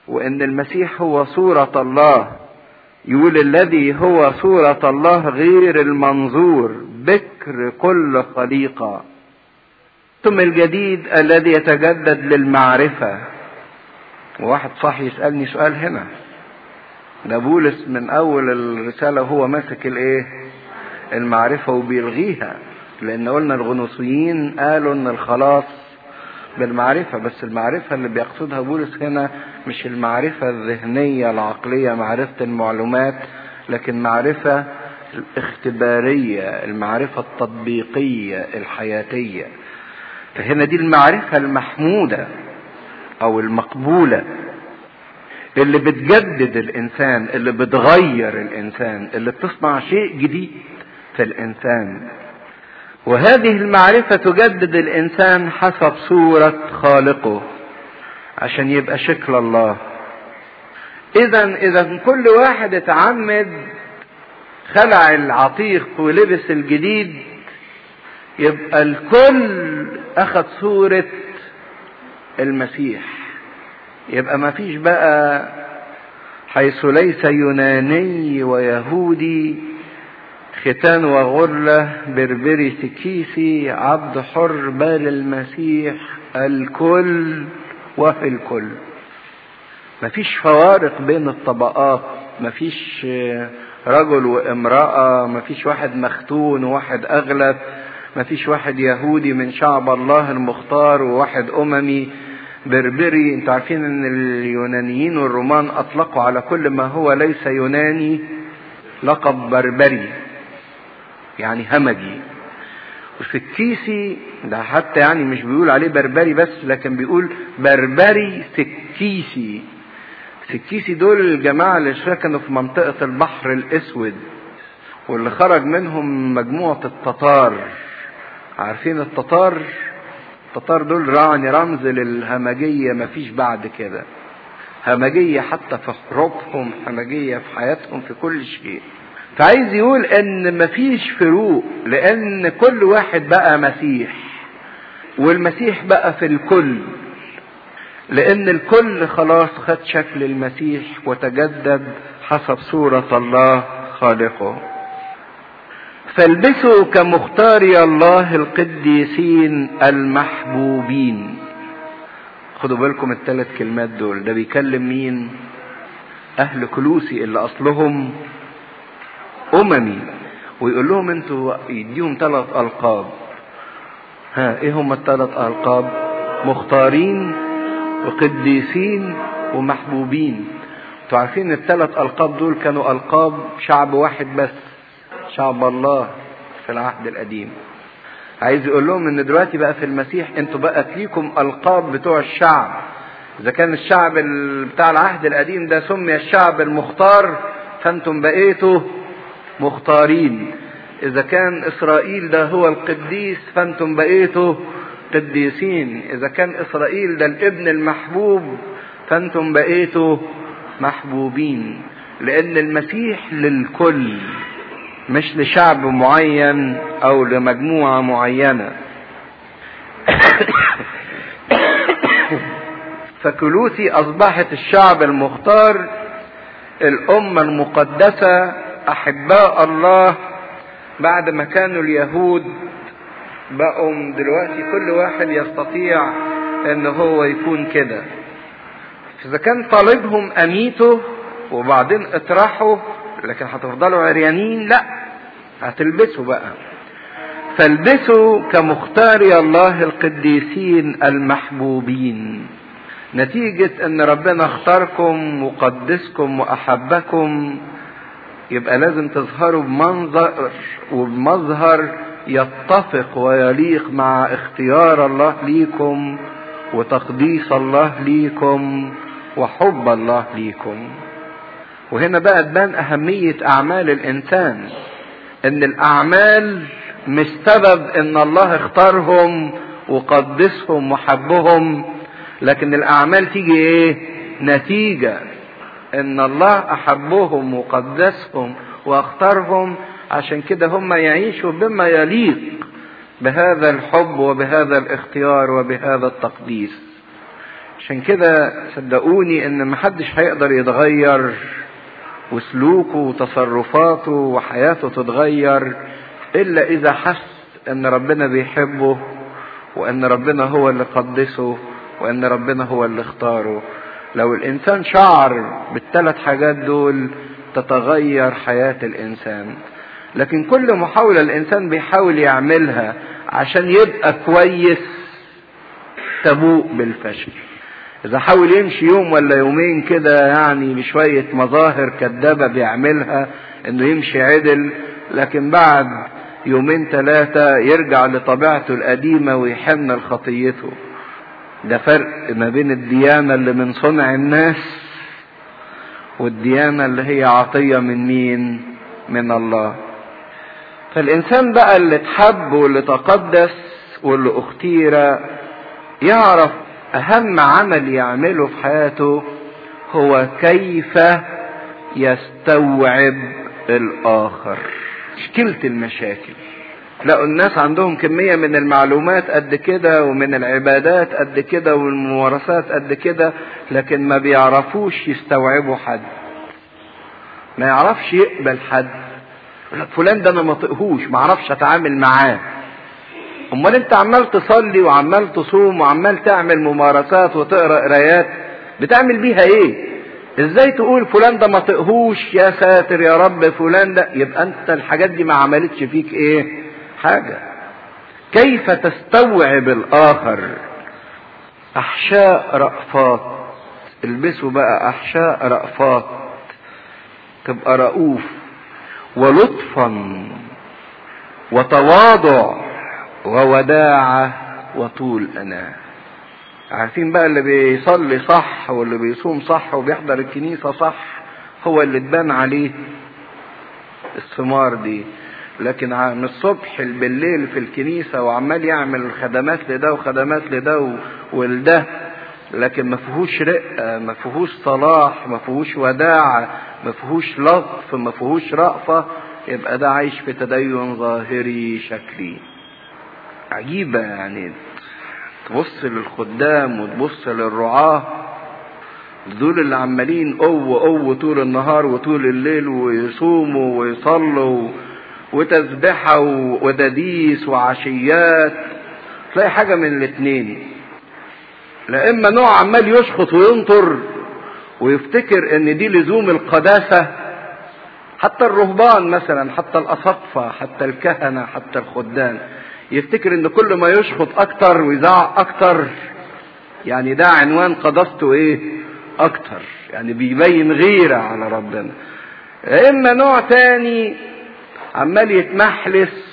وان المسيح هو صورة الله يقول الذي هو صورة الله غير المنظور بكر كل خليقة ثم الجديد الذي يتجدد للمعرفة وواحد صح يسألني سؤال هنا ده بولس من اول الرسالة هو ماسك الايه المعرفة وبيلغيها لان قلنا الغنوصيين قالوا ان الخلاص بالمعرفة بس المعرفة اللي بيقصدها بولس هنا مش المعرفة الذهنية العقلية معرفة المعلومات لكن معرفة الاختبارية المعرفة التطبيقية الحياتية فهنا دي المعرفة المحمودة او المقبولة اللي بتجدد الانسان اللي بتغير الانسان اللي بتصنع شيء جديد في الانسان وهذه المعرفة تجدد الانسان حسب صورة خالقه عشان يبقى شكل الله اذا اذا كل واحد اتعمد خلع العتيق ولبس الجديد يبقى الكل اخذ صورة المسيح يبقى ما فيش بقى حيث ليس يوناني ويهودي ختان وغرلة بربري سكيسي عبد حر بال المسيح الكل وفي الكل مفيش فوارق بين الطبقات مفيش رجل وامرأة مفيش واحد مختون وواحد أغلب مفيش واحد يهودي من شعب الله المختار وواحد أممي بربري انتوا عارفين ان اليونانيين والرومان اطلقوا على كل ما هو ليس يوناني لقب بربري يعني همجي وسكيسي ده حتى يعني مش بيقول عليه بربري بس لكن بيقول بربري سكيسي سكيسي دول الجماعة اللي سكنوا في منطقة البحر الاسود واللي خرج منهم مجموعة التتار عارفين التتار التتار دول يعني رمز للهمجية مفيش بعد كده همجية حتى في حروبهم همجية في حياتهم في كل شيء فعايز يقول ان مفيش فروق لان كل واحد بقى مسيح والمسيح بقى في الكل لان الكل خلاص خد شكل المسيح وتجدد حسب صورة الله خالقه فالبسوا كمختاري الله القديسين المحبوبين خدوا بالكم الثلاث كلمات دول ده بيكلم مين اهل كلوسي اللي اصلهم اممي ويقول لهم انتوا يديهم ثلاث القاب ها ايه هم الثلاث القاب مختارين وقديسين ومحبوبين انتوا عارفين الثلاث القاب دول كانوا القاب شعب واحد بس شعب الله في العهد القديم عايز يقول لهم ان دلوقتي بقى في المسيح انتوا بقى ليكم القاب بتوع الشعب اذا كان الشعب بتاع العهد القديم ده سمي الشعب المختار فانتم بقيتوا مختارين اذا كان اسرائيل ده هو القديس فانتم بقيتوا قديسين اذا كان اسرائيل ده الابن المحبوب فانتم بقيتوا محبوبين لان المسيح للكل مش لشعب معين او لمجموعة معينة فكلوسي اصبحت الشعب المختار الامة المقدسة احباء الله بعد ما كانوا اليهود بقوا دلوقتي كل واحد يستطيع ان هو يكون كده اذا كان طالبهم اميته وبعدين اطرحوا لكن هتفضلوا عريانين لا هتلبسوا بقى فالبسوا كمختاري الله القديسين المحبوبين نتيجة ان ربنا اختاركم وقدسكم واحبكم يبقى لازم تظهروا بمنظر وبمظهر يتفق ويليق مع اختيار الله ليكم وتقديس الله ليكم وحب الله ليكم وهنا بقى تبان أهمية أعمال الإنسان إن الأعمال مش سبب إن الله اختارهم وقدسهم وحبهم لكن الأعمال تيجي إيه؟ نتيجة إن الله أحبهم وقدسهم واختارهم عشان كده هم يعيشوا بما يليق بهذا الحب وبهذا الاختيار وبهذا التقديس عشان كده صدقوني ان محدش هيقدر يتغير وسلوكه وتصرفاته وحياته تتغير الا اذا حس ان ربنا بيحبه وان ربنا هو اللي قدسه وان ربنا هو اللي اختاره لو الانسان شعر بالثلاث حاجات دول تتغير حياة الانسان لكن كل محاولة الانسان بيحاول يعملها عشان يبقى كويس تبوء بالفشل اذا حاول يمشي يوم ولا يومين كده يعني بشوية مظاهر كدابة بيعملها انه يمشي عدل لكن بعد يومين ثلاثة يرجع لطبيعته القديمة ويحن لخطيته ده فرق ما بين الديانة اللي من صنع الناس والديانة اللي هي عطية من مين من الله فالإنسان بقى اللي اتحب واللي تقدس واللي اختير يعرف أهم عمل يعمله في حياته هو كيف يستوعب الآخر مشكلة المشاكل لقوا الناس عندهم كمية من المعلومات قد كده ومن العبادات قد كده والممارسات قد كده لكن ما بيعرفوش يستوعبوا حد ما يعرفش يقبل حد فلان ده انا ما طقهوش ما اعرفش اتعامل معاه امال انت عمال تصلي وعمال تصوم وعمال تعمل ممارسات وتقرا قرايات بتعمل بيها ايه ازاي تقول فلان ده ما طقهوش يا ساتر يا رب فلان ده يبقى انت الحاجات دي ما عملتش فيك ايه حاجة كيف تستوعب الاخر احشاء رأفات البسوا بقى احشاء رأفات تبقى رؤوف ولطفا وتواضع ووداعة وطول أنا عارفين بقى اللي بيصلي صح واللي بيصوم صح وبيحضر الكنيسة صح هو اللي تبان عليه الثمار دي لكن من الصبح بالليل في الكنيسة وعمال يعمل خدمات لده وخدمات لده ولده لكن ما فيهوش رقة ما فيهوش صلاح ما فيهوش وداعة ما فيهوش لطف ما فيهوش رأفة يبقى ده عايش في تدين ظاهري شكلي عجيبة يعني تبص للخدام وتبص للرعاة دول اللي عمالين قوة قوة طول النهار وطول الليل ويصوموا ويصلوا وتسبحة ودديس وعشيات تلاقي حاجة من الاتنين لا اما نوع عمال يشخط وينطر ويفتكر ان دي لزوم القداسة حتى الرهبان مثلا حتى الاساقفة حتى الكهنة حتى الخدام يفتكر ان كل ما يشخط اكتر ويزعق اكتر يعني ده عنوان قداسته ايه اكتر يعني بيبين غيرة على ربنا اما نوع تاني عمال يتمحلس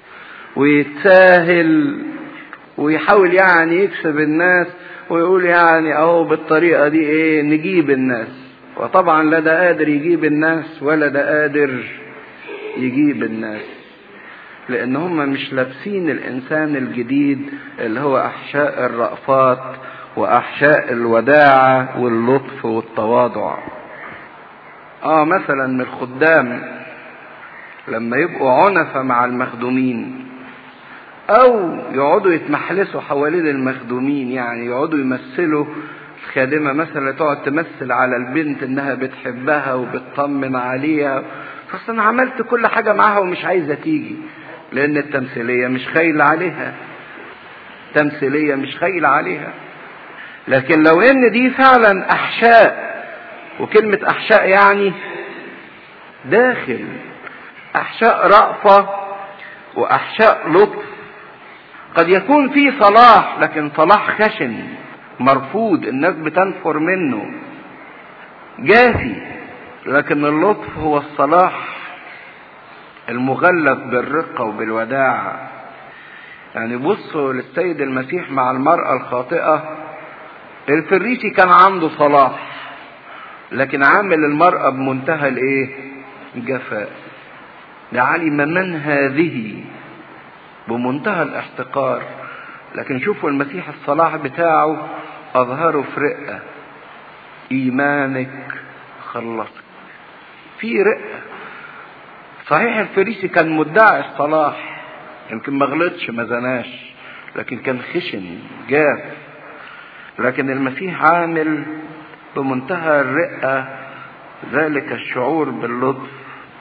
ويتساهل ويحاول يعني يكسب الناس ويقول يعني اهو بالطريقة دي ايه نجيب الناس وطبعا لا ده قادر يجيب الناس ولا ده قادر يجيب الناس لان هم مش لابسين الانسان الجديد اللي هو احشاء الرأفات واحشاء الوداعة واللطف والتواضع اه مثلا من الخدام لما يبقوا عنفة مع المخدومين او يقعدوا يتمحلسوا حوالين المخدومين يعني يقعدوا يمثلوا الخادمة مثلا تقعد تمثل على البنت انها بتحبها وبتطمن عليها بس انا عملت كل حاجة معاها ومش عايزة تيجي لان التمثيلية مش خايلة عليها تمثيلية مش خايلة عليها لكن لو ان دي فعلا احشاء وكلمة احشاء يعني داخل احشاء رأفة واحشاء لطف قد يكون في صلاح لكن صلاح خشن مرفوض الناس بتنفر منه جافي لكن اللطف هو الصلاح المغلف بالرقة وبالوداعة يعني بصوا للسيد المسيح مع المرأة الخاطئة الفريسي كان عنده صلاح لكن عامل المرأة بمنتهى الايه الجفاء لعلم من هذه بمنتهى الاحتقار لكن شوفوا المسيح الصلاح بتاعه اظهره في رقة ايمانك خلصك في رقة صحيح الفريسي كان مدعي الصلاح يمكن ما غلطش ما زناش لكن كان خشن جاف لكن المسيح عامل بمنتهى الرقة ذلك الشعور باللطف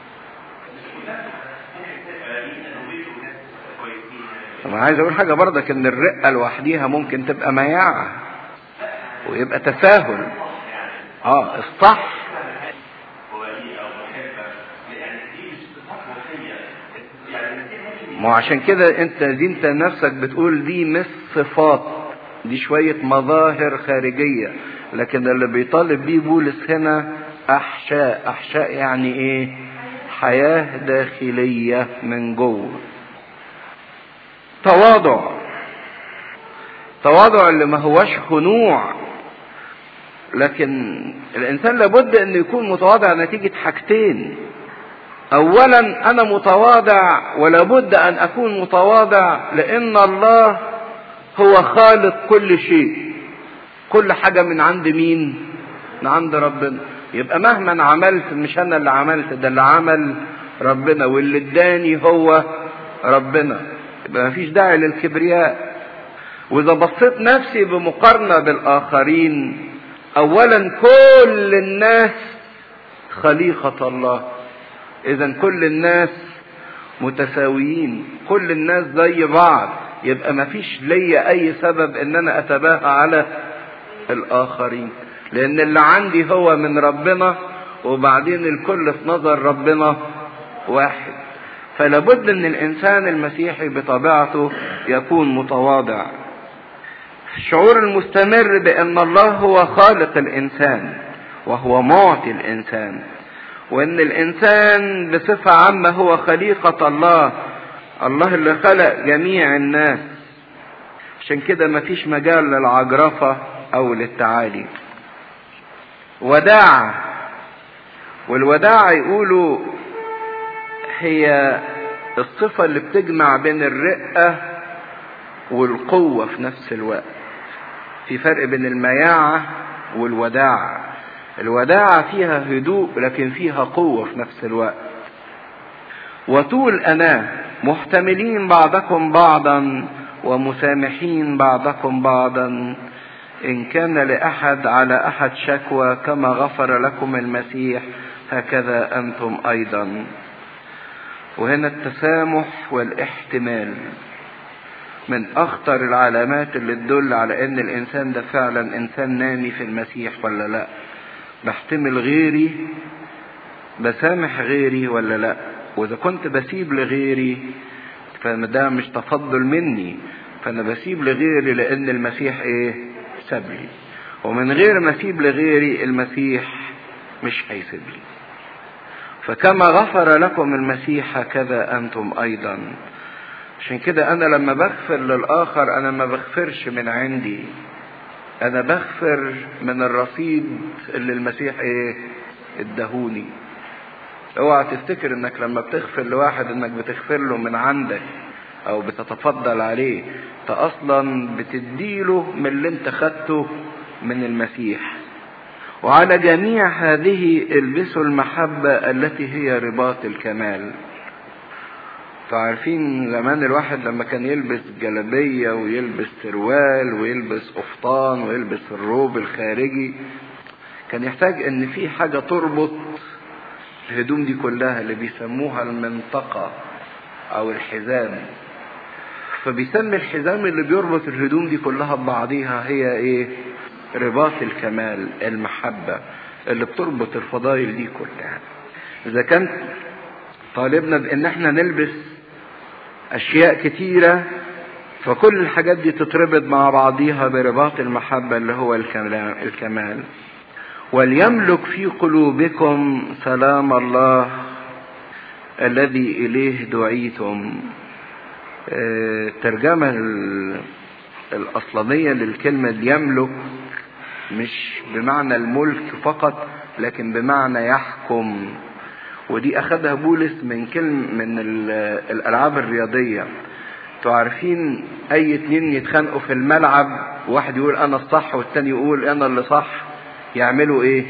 انا عايز اقول حاجة برضك ان الرقة لوحديها ممكن تبقى مياعة ويبقى تساهل اه الصح ما عشان كده انت دي انت نفسك بتقول دي مش صفات دي شوية مظاهر خارجية لكن اللي بيطالب بيه بولس هنا احشاء احشاء يعني ايه حياة داخلية من جوه تواضع تواضع اللي ما هوش خنوع لكن الانسان لابد انه يكون متواضع نتيجة حاجتين اولا انا متواضع ولابد ان اكون متواضع لان الله هو خالق كل شيء كل حاجة من عند مين من عند ربنا يبقى مهما عملت مش انا اللي عملت ده اللي عمل ربنا واللي اداني هو ربنا يبقى مفيش داعي للكبرياء واذا بصيت نفسي بمقارنة بالاخرين اولا كل الناس خليقة الله اذا كل الناس متساويين كل الناس زي بعض يبقى مفيش ليا اي سبب ان انا اتباهى على الاخرين لان اللي عندي هو من ربنا وبعدين الكل في نظر ربنا واحد فلابد ان الانسان المسيحي بطبيعته يكون متواضع الشعور المستمر بان الله هو خالق الانسان وهو معطي الانسان وان الانسان بصفة عامة هو خليقة الله الله اللي خلق جميع الناس عشان كده مفيش مجال للعجرفة او للتعالي وداع والوداع يقولوا هي الصفة اللي بتجمع بين الرقة والقوة في نفس الوقت في فرق بين المياعة والوداع الوداعة فيها هدوء لكن فيها قوة في نفس الوقت وطول أناه محتملين بعضكم بعضا ومسامحين بعضكم بعضا إن كان لأحد على أحد شكوى كما غفر لكم المسيح هكذا أنتم أيضا وهنا التسامح والاحتمال من أخطر العلامات اللي تدل على إن الإنسان ده فعلا إنسان نامي في المسيح ولا لأ بحتمل غيري بسامح غيري ولا لا واذا كنت بسيب لغيري فده مش تفضل مني فانا بسيب لغيري لان المسيح ايه ساب لي ومن غير ما اسيب لغيري المسيح مش هيسيب لي فكما غفر لكم المسيح هكذا انتم ايضا عشان كده انا لما بغفر للاخر انا ما بغفرش من عندي انا بغفر من الرصيد اللي المسيح ايه ادهوني اوعى تفتكر انك لما بتغفر لواحد انك بتغفر له من عندك او بتتفضل عليه انت اصلا بتديله من اللي انت خدته من المسيح وعلى جميع هذه البسوا المحبة التي هي رباط الكمال فعارفين زمان الواحد لما كان يلبس جلبية ويلبس سروال ويلبس قفطان ويلبس الروب الخارجي كان يحتاج ان في حاجة تربط الهدوم دي كلها اللي بيسموها المنطقة او الحزام فبيسمي الحزام اللي بيربط الهدوم دي كلها ببعضيها هي ايه رباط الكمال المحبة اللي بتربط الفضائل دي كلها اذا كان طالبنا بان احنا نلبس اشياء كتيرة فكل الحاجات دي تتربط مع بعضيها برباط المحبة اللي هو الكمال وليملك في قلوبكم سلام الله الذي اليه دعيتم الترجمة الاصلانية للكلمة يملك مش بمعنى الملك فقط لكن بمعنى يحكم ودي اخدها بولس من كلم من الالعاب الرياضيه انتوا عارفين اي اتنين يتخانقوا في الملعب واحد يقول انا الصح والتاني يقول انا اللي صح يعملوا ايه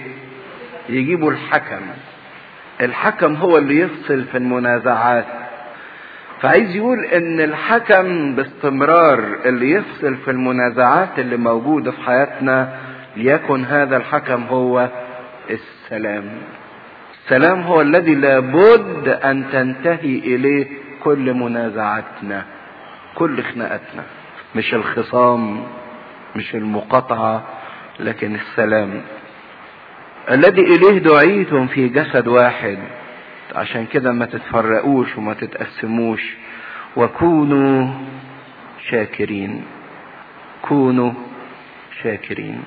يجيبوا الحكم الحكم هو اللي يفصل في المنازعات فعايز يقول ان الحكم باستمرار اللي يفصل في المنازعات اللي موجودة في حياتنا ليكن هذا الحكم هو السلام السلام هو الذي لابد ان تنتهي اليه كل منازعاتنا كل خناقاتنا مش الخصام مش المقاطعة لكن السلام الذي اليه دعيتم في جسد واحد عشان كده ما تتفرقوش وما تتقسموش وكونوا شاكرين كونوا شاكرين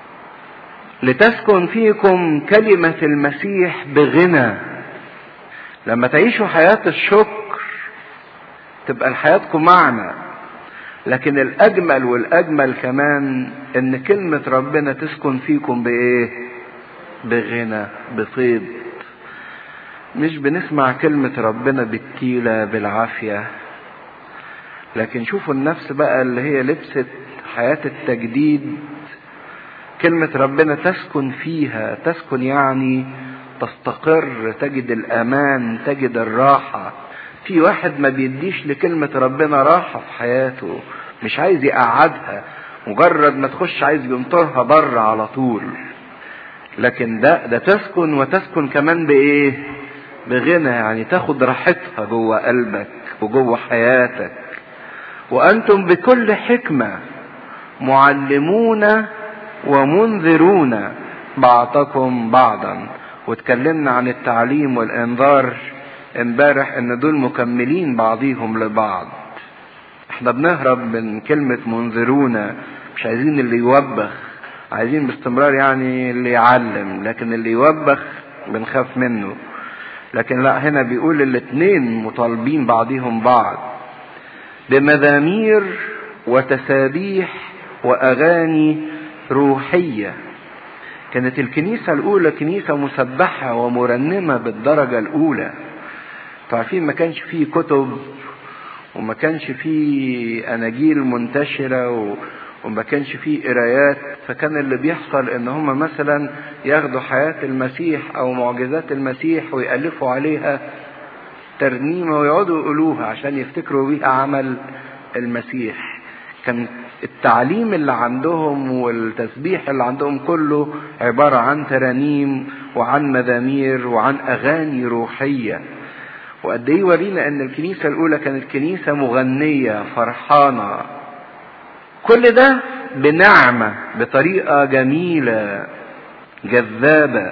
لتسكن فيكم كلمة المسيح بغنى لما تعيشوا حياة الشكر تبقى حياتكم معنى لكن الأجمل والأجمل كمان إن كلمة ربنا تسكن فيكم بإيه؟ بغنى بفيض مش بنسمع كلمة ربنا بالتيلة بالعافية لكن شوفوا النفس بقى اللي هي لبست حياة التجديد كلمة ربنا تسكن فيها تسكن يعني تستقر تجد الأمان تجد الراحة في واحد ما بيديش لكلمة ربنا راحة في حياته مش عايز يقعدها مجرد ما تخش عايز ينطرها بره على طول لكن ده ده تسكن وتسكن كمان بايه بغنى يعني تاخد راحتها جوه قلبك وجوه حياتك وانتم بكل حكمه معلمون ومنذرون بعضكم بعضا واتكلمنا عن التعليم والانذار امبارح ان دول مكملين بعضيهم لبعض احنا بنهرب من كلمة منذرون مش عايزين اللي يوبخ عايزين باستمرار يعني اللي يعلم لكن اللي يوبخ بنخاف منه لكن لا هنا بيقول الاتنين مطالبين بعضهم بعض بمزامير وتسابيح واغاني روحيه كانت الكنيسه الاولى كنيسه مسبحه ومرنمه بالدرجه الاولى عارفين ما كانش فيه كتب وما كانش فيه اناجيل منتشره و... وما كانش فيه قرايات فكان اللي بيحصل ان هم مثلا ياخدوا حياة المسيح او معجزات المسيح ويألفوا عليها ترنيمة ويقعدوا يقولوها عشان يفتكروا بيها عمل المسيح كان التعليم اللي عندهم والتسبيح اللي عندهم كله عبارة عن ترانيم وعن مزامير وعن اغاني روحية وقد ايه يورينا ان الكنيسة الاولى كانت كنيسة مغنية فرحانة كل ده بنعمة بطريقة جميلة جذابة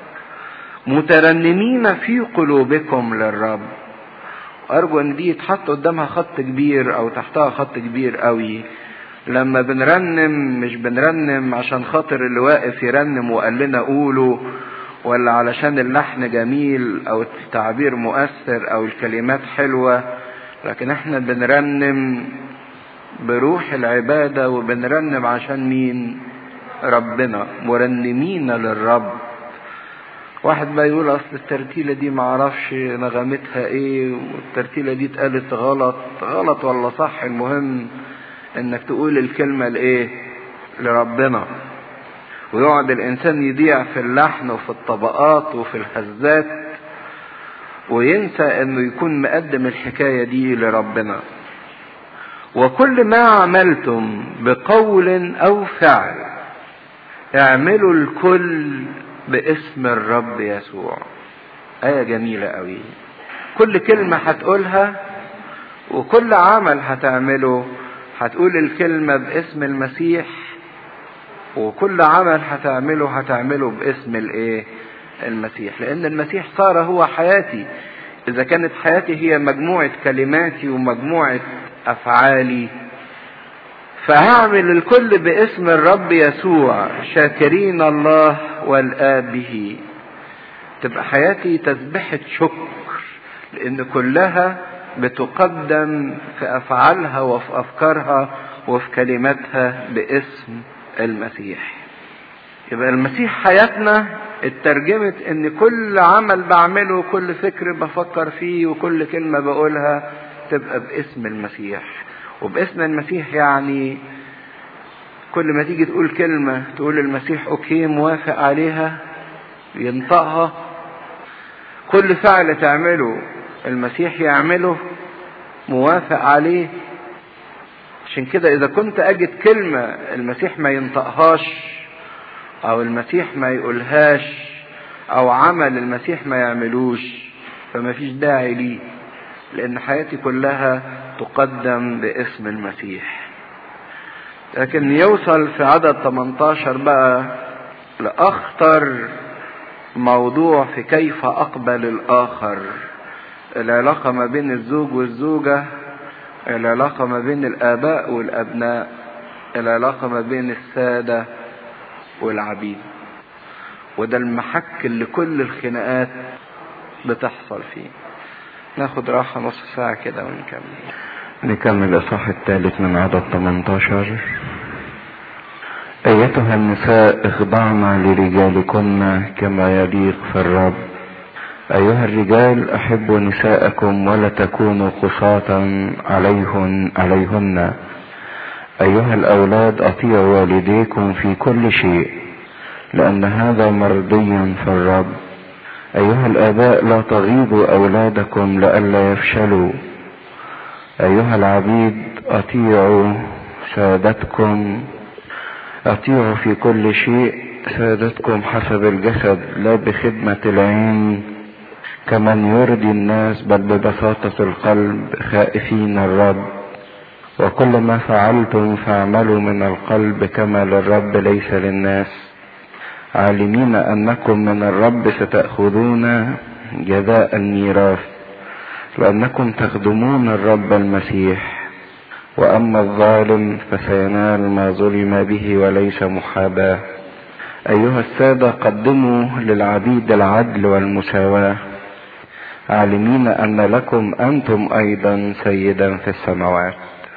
مترنمين في قلوبكم للرب أرجو إن دي يتحط قدامها خط كبير أو تحتها خط كبير قوي لما بنرنم مش بنرنم عشان خاطر اللي واقف يرنم وقال لنا قولوا ولا علشان اللحن جميل أو التعبير مؤثر أو الكلمات حلوة لكن احنا بنرنم بروح العبادة وبنرنم عشان مين ربنا مرنمين للرب واحد بقى يقول اصل الترتيلة دي معرفش نغمتها ايه والترتيلة دي اتقالت غلط غلط ولا صح المهم انك تقول الكلمة لايه لربنا ويقعد الانسان يضيع في اللحن وفي الطبقات وفي الهزات وينسى انه يكون مقدم الحكاية دي لربنا وكل ما عملتم بقول او فعل اعملوا الكل باسم الرب يسوع آية جميلة قوي كل كلمة هتقولها وكل عمل هتعمله هتقول الكلمة باسم المسيح وكل عمل هتعمله هتعمله باسم الايه المسيح لان المسيح صار هو حياتي اذا كانت حياتي هي مجموعة كلماتي ومجموعة افعالي فهعمل الكل باسم الرب يسوع شاكرين الله والآب به تبقى حياتي تسبحة شكر لأن كلها بتقدم في أفعالها وفي أفكارها وفي كلماتها باسم المسيح يبقى المسيح حياتنا اترجمت ان كل عمل بعمله كل فكر بفكر فيه وكل كلمة بقولها تبقى باسم المسيح وباسم المسيح يعني كل ما تيجي تقول كلمة تقول المسيح اوكي موافق عليها ينطقها كل فعل تعمله المسيح يعمله موافق عليه عشان كده اذا كنت اجد كلمة المسيح ما ينطقهاش او المسيح ما يقولهاش او عمل المسيح ما يعملوش فما فيش داعي ليه لان حياتي كلها تقدم باسم المسيح لكن يوصل في عدد 18 بقى لاخطر موضوع في كيف اقبل الاخر العلاقه ما بين الزوج والزوجه العلاقه ما بين الاباء والابناء العلاقه ما بين الساده والعبيد وده المحك اللي كل الخناقات بتحصل فيه ناخد راحة نص ساعة كده ونكمل نكمل الإصحاح الثالث من عدد 18 أيتها النساء اخضعن لرجالكن كما يليق في الرب أيها الرجال أحبوا نساءكم ولا تكونوا قساطا عليهن عليهن أيها الأولاد أطيعوا والديكم في كل شيء لأن هذا مرضي في الرب أيها الآباء لا تغيظوا أولادكم لئلا يفشلوا أيها العبيد أطيعوا سادتكم أطيعوا في كل شيء سادتكم حسب الجسد لا بخدمة العين كمن يرضي الناس بل ببساطة القلب خائفين الرب وكل ما فعلتم فاعملوا من القلب كما للرب ليس للناس عالمين انكم من الرب ستاخذون جزاء الميراث لانكم تخدمون الرب المسيح واما الظالم فسينال ما ظلم به وليس محاباه ايها الساده قدموا للعبيد العدل والمساواه عالمين ان لكم انتم ايضا سيدا في السماوات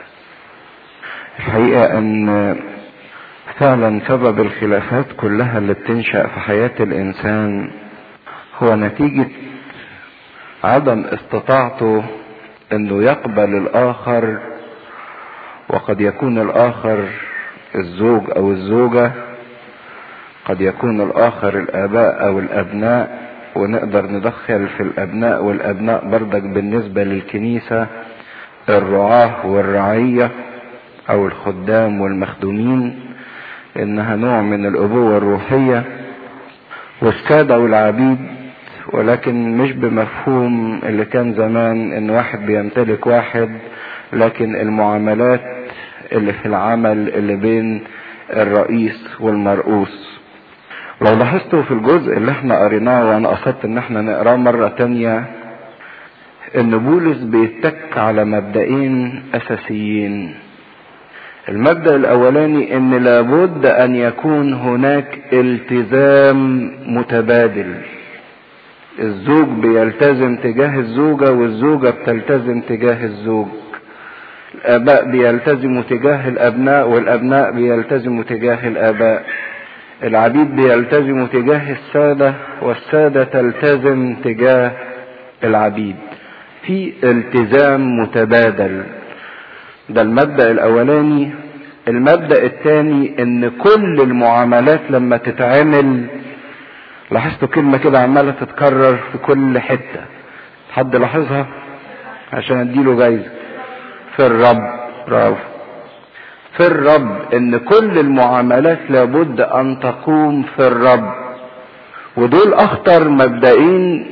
الحقيقه ان فعلا سبب الخلافات كلها اللي بتنشا في حياه الانسان هو نتيجه عدم استطاعته انه يقبل الاخر وقد يكون الاخر الزوج او الزوجه قد يكون الاخر الاباء او الابناء ونقدر ندخل في الابناء والابناء بردك بالنسبه للكنيسه الرعاه والرعيه او الخدام والمخدومين انها نوع من الابوه الروحيه والساده والعبيد ولكن مش بمفهوم اللي كان زمان ان واحد بيمتلك واحد لكن المعاملات اللي في العمل اللي بين الرئيس والمرؤوس لو لاحظتوا في الجزء اللي احنا قريناه وانا قصدت ان احنا نقراه مرة تانية ان بولس بيتك على مبدئين اساسيين المبدأ الاولاني ان لابد ان يكون هناك التزام متبادل الزوج بيلتزم تجاه الزوجة والزوجة بتلتزم تجاه الزوج الاباء بيلتزموا تجاه الابناء والابناء بيلتزموا تجاه الاباء العبيد بيلتزموا تجاه السادة والسادة تلتزم تجاه العبيد في التزام متبادل ده المبدأ الاولاني المبدأ الثاني ان كل المعاملات لما تتعمل لاحظتوا كلمة كده عمالة تتكرر في كل حتة حد لاحظها عشان اديله جايزة في الرب برافو في الرب ان كل المعاملات لابد ان تقوم في الرب ودول اخطر مبدئين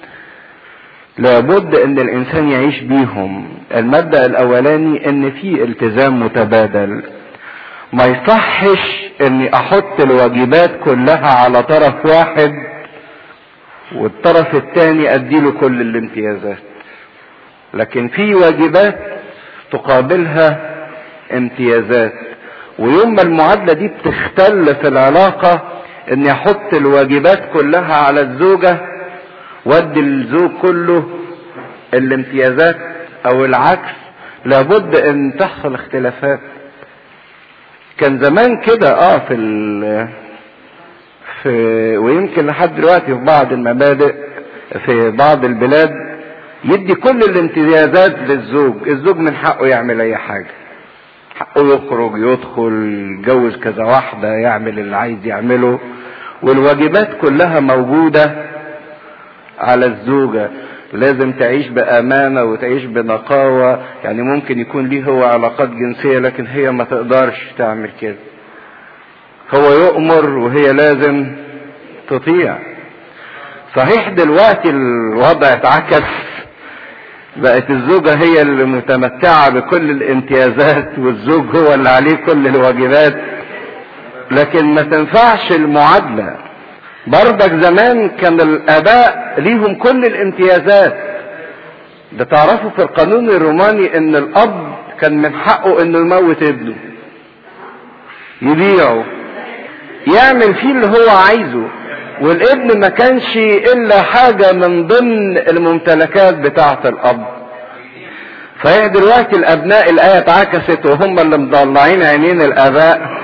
لابد ان الانسان يعيش بيهم المبدأ الاولاني ان في التزام متبادل ما يصحش اني احط الواجبات كلها على طرف واحد والطرف الثاني اديله كل الامتيازات لكن في واجبات تقابلها امتيازات ويوم ما المعادلة دي بتختل في العلاقة اني احط الواجبات كلها على الزوجة وادي الزوج كله الامتيازات او العكس لابد ان تحصل اختلافات كان زمان كده اه في ال في ويمكن لحد دلوقتي في بعض المبادئ في بعض البلاد يدي كل الامتيازات للزوج الزوج من حقه يعمل اي حاجه حقه يخرج يدخل يتجوز كذا واحده يعمل اللي عايز يعمله والواجبات كلها موجوده على الزوجه لازم تعيش بأمانة وتعيش بنقاوة يعني ممكن يكون ليه هو علاقات جنسية لكن هي ما تقدرش تعمل كده هو يؤمر وهي لازم تطيع صحيح دلوقتي الوضع اتعكس بقت الزوجة هي اللي متمتعة بكل الامتيازات والزوج هو اللي عليه كل الواجبات لكن ما تنفعش المعادلة برضك زمان كان الاباء ليهم كل الامتيازات ده تعرفوا في القانون الروماني ان الاب كان من حقه انه يموت ابنه يبيعه يعمل فيه اللي هو عايزه والابن ما كانش الا حاجة من ضمن الممتلكات بتاعة الاب فهي دلوقتي الابناء الايه اتعكست وهم اللي مضلعين عينين الاباء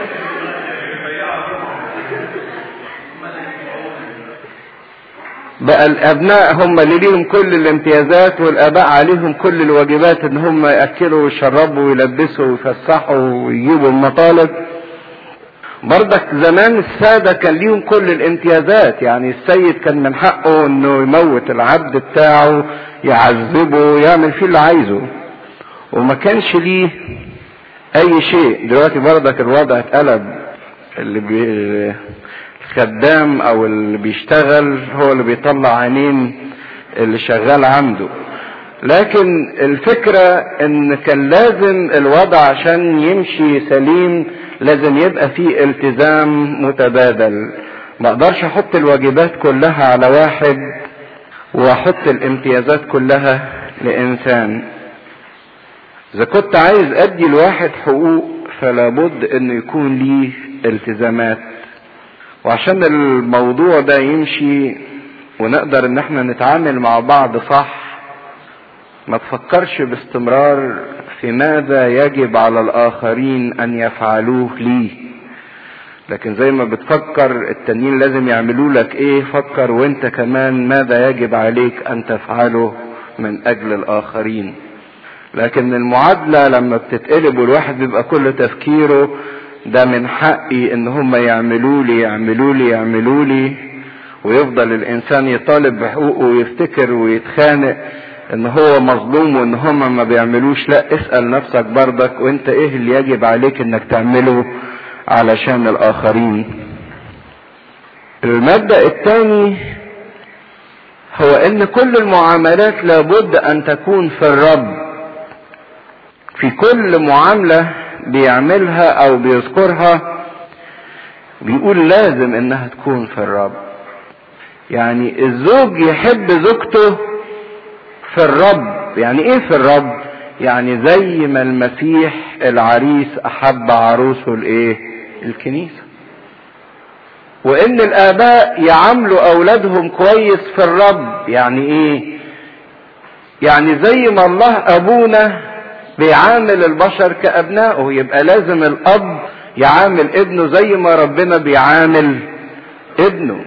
بقى الابناء هم اللي ليهم كل الامتيازات والاباء عليهم كل الواجبات ان هم ياكلوا ويشربوا ويلبسوا ويفسحوا ويجيبوا المطالب برضك زمان السادة كان ليهم كل الامتيازات يعني السيد كان من حقه انه يموت العبد بتاعه يعذبه يعمل فيه اللي عايزه وما كانش ليه اي شيء دلوقتي برضك الوضع اتقلب اللي بي الخدام او اللي بيشتغل هو اللي بيطلع عينين اللي شغال عنده لكن الفكرة ان كان لازم الوضع عشان يمشي سليم لازم يبقى فيه التزام متبادل ما اقدرش احط الواجبات كلها على واحد واحط الامتيازات كلها لانسان اذا كنت عايز ادي الواحد حقوق فلا بد انه يكون ليه التزامات وعشان الموضوع ده يمشي ونقدر ان احنا نتعامل مع بعض صح ما تفكرش باستمرار في ماذا يجب على الاخرين ان يفعلوه لي لكن زي ما بتفكر التانيين لازم يعملوا لك ايه فكر وانت كمان ماذا يجب عليك ان تفعله من اجل الاخرين لكن المعادلة لما بتتقلب والواحد بيبقى كل تفكيره ده من حقي ان هم يعملوا لي يعملوا لي يعملوا لي ويفضل الانسان يطالب بحقوقه ويفتكر ويتخانق ان هو مظلوم وان هم ما بيعملوش لا اسأل نفسك برضك وانت ايه اللي يجب عليك انك تعمله علشان الاخرين المبدأ الثاني هو ان كل المعاملات لابد ان تكون في الرب في كل معاملة بيعملها او بيذكرها بيقول لازم انها تكون في الرب يعني الزوج يحب زوجته في الرب يعني ايه في الرب يعني زي ما المسيح العريس احب عروسه الايه الكنيسة وان الاباء يعاملوا اولادهم كويس في الرب يعني ايه يعني زي ما الله ابونا بيعامل البشر كابنائه يبقى لازم الاب يعامل ابنه زي ما ربنا بيعامل ابنه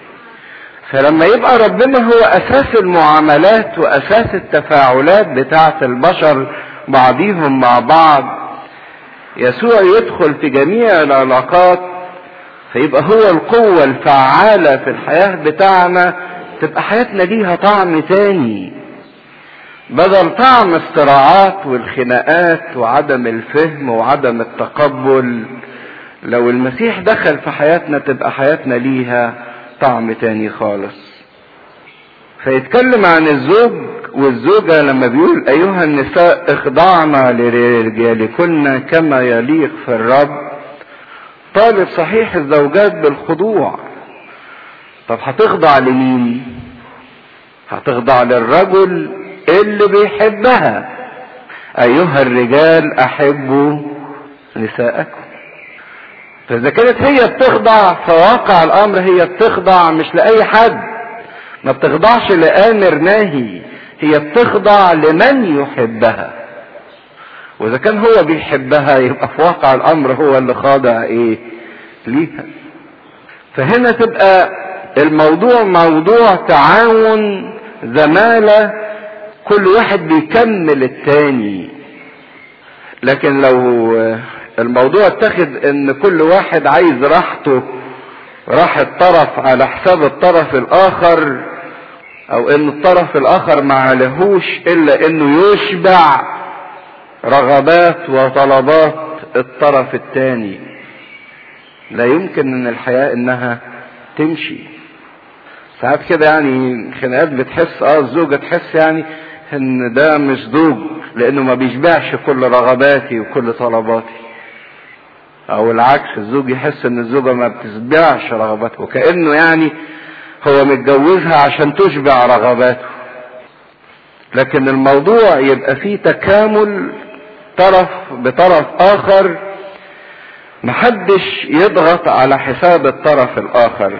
فلما يبقى ربنا هو اساس المعاملات واساس التفاعلات بتاعه البشر بعضيهم مع بعض يسوع يدخل في جميع العلاقات فيبقى هو القوة الفعالة في الحياة بتاعنا تبقى حياتنا ليها طعم تاني بدل طعم الصراعات والخناقات وعدم الفهم وعدم التقبل لو المسيح دخل في حياتنا تبقى حياتنا ليها طعم تاني خالص فيتكلم عن الزوج والزوجة لما بيقول أيها النساء اخضعنا لرجالكن كما يليق في الرب طالب صحيح الزوجات بالخضوع طب هتخضع لمين هتخضع للرجل اللي بيحبها ايها الرجال احبوا نساءكم فاذا كانت هي بتخضع فواقع الامر هي بتخضع مش لاي حد ما بتخضعش لامر ناهي هي بتخضع لمن يحبها واذا كان هو بيحبها يبقى في واقع الامر هو اللي خاضع ايه ليها فهنا تبقى الموضوع موضوع تعاون زمالة كل واحد بيكمل التاني لكن لو الموضوع اتخذ ان كل واحد عايز راحته راحة طرف على حساب الطرف الاخر او ان الطرف الاخر ما عليهوش الا انه يشبع رغبات وطلبات الطرف الثاني لا يمكن ان الحياة انها تمشي ساعات كده يعني خناقات بتحس اه الزوجة تحس يعني ان ده مش زوج لانه ما بيشبعش كل رغباتي وكل طلباتي او العكس الزوج يحس ان الزوجة ما بتشبعش رغباته وكأنه يعني هو متجوزها عشان تشبع رغباته لكن الموضوع يبقى فيه تكامل طرف بطرف اخر محدش يضغط على حساب الطرف الاخر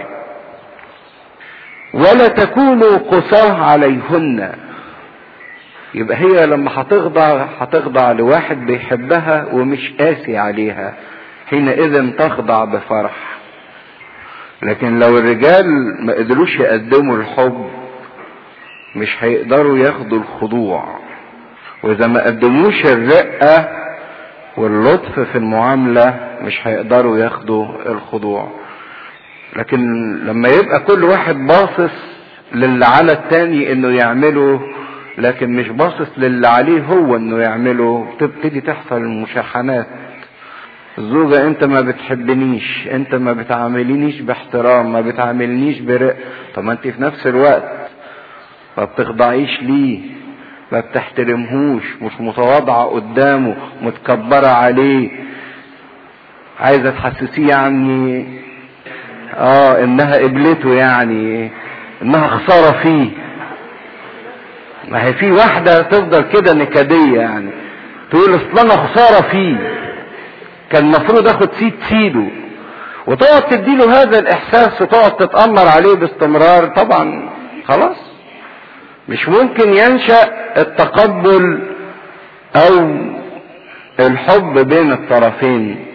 ولا تكونوا قصاه عليهن يبقى هي لما هتخضع هتخضع لواحد بيحبها ومش قاسي عليها حينئذ تخضع بفرح لكن لو الرجال ما قدروش يقدموا الحب مش هيقدروا ياخدوا الخضوع واذا ما قدموش الرقة واللطف في المعاملة مش هيقدروا ياخدوا الخضوع لكن لما يبقى كل واحد باصص للي على التاني انه يعمله لكن مش باصص للي عليه هو انه يعمله تبتدي تحصل المشاحنات الزوجة انت ما بتحبنيش انت ما بتعاملينيش باحترام ما بتعاملنيش برق طب ما انت في نفس الوقت ما بتخضعيش ليه ما بتحترمهوش مش متواضعة قدامه متكبرة عليه عايزة تحسسيه يعني اه انها قبلته يعني انها خسارة فيه ما هي في واحدة تفضل كده نكدية يعني تقول اصل انا خسارة فيه كان المفروض اخد سيد سيده وتقعد تديله هذا الاحساس وتقعد تتأمر عليه باستمرار طبعا خلاص مش ممكن ينشأ التقبل او الحب بين الطرفين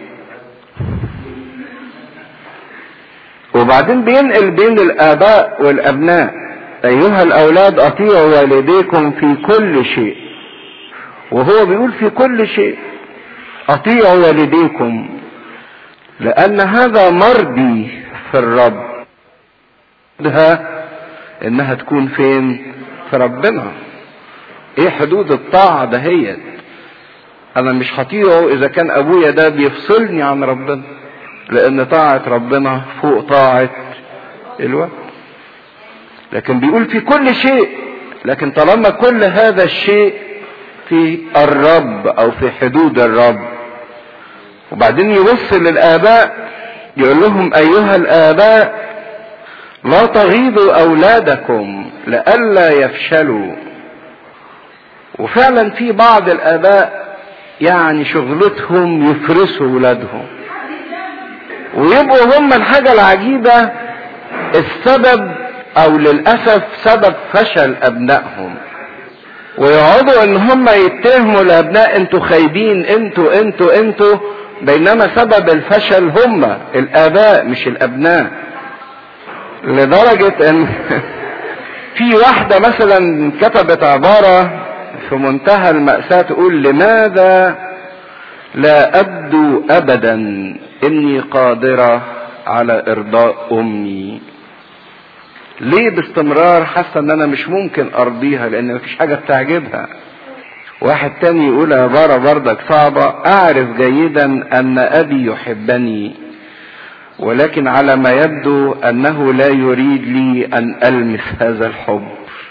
وبعدين بينقل بين الاباء والابناء ايها الاولاد اطيعوا والديكم في كل شيء وهو بيقول في كل شيء اطيعوا والديكم لان هذا مرضي في الرب ده انها تكون فين في ربنا ايه حدود الطاعة دهيت انا مش هطيعه اذا كان ابويا ده بيفصلني عن ربنا لان طاعة ربنا فوق طاعة الوقت لكن بيقول في كل شيء لكن طالما كل هذا الشيء في الرب او في حدود الرب وبعدين يبص للاباء يقول لهم ايها الاباء لا تغيظوا اولادكم لئلا يفشلوا وفعلا في بعض الاباء يعني شغلتهم يفرسوا ولادهم ويبقوا هم الحاجة العجيبة السبب او للأسف سبب فشل ابنائهم ويقعدوا ان هم يتهموا الابناء انتوا خايبين انتوا انتوا انتوا بينما سبب الفشل هم الاباء مش الابناء لدرجة ان في واحدة مثلا كتبت عبارة في منتهى المأساة تقول لماذا لا أبدو أبدا إني قادرة على إرضاء أمي ليه باستمرار حاسة إن أنا مش ممكن أرضيها لأن مفيش حاجة بتعجبها واحد تاني يقول عبارة بردك صعبة أعرف جيدا أن أبي يحبني ولكن على ما يبدو أنه لا يريد لي أن ألمس هذا الحب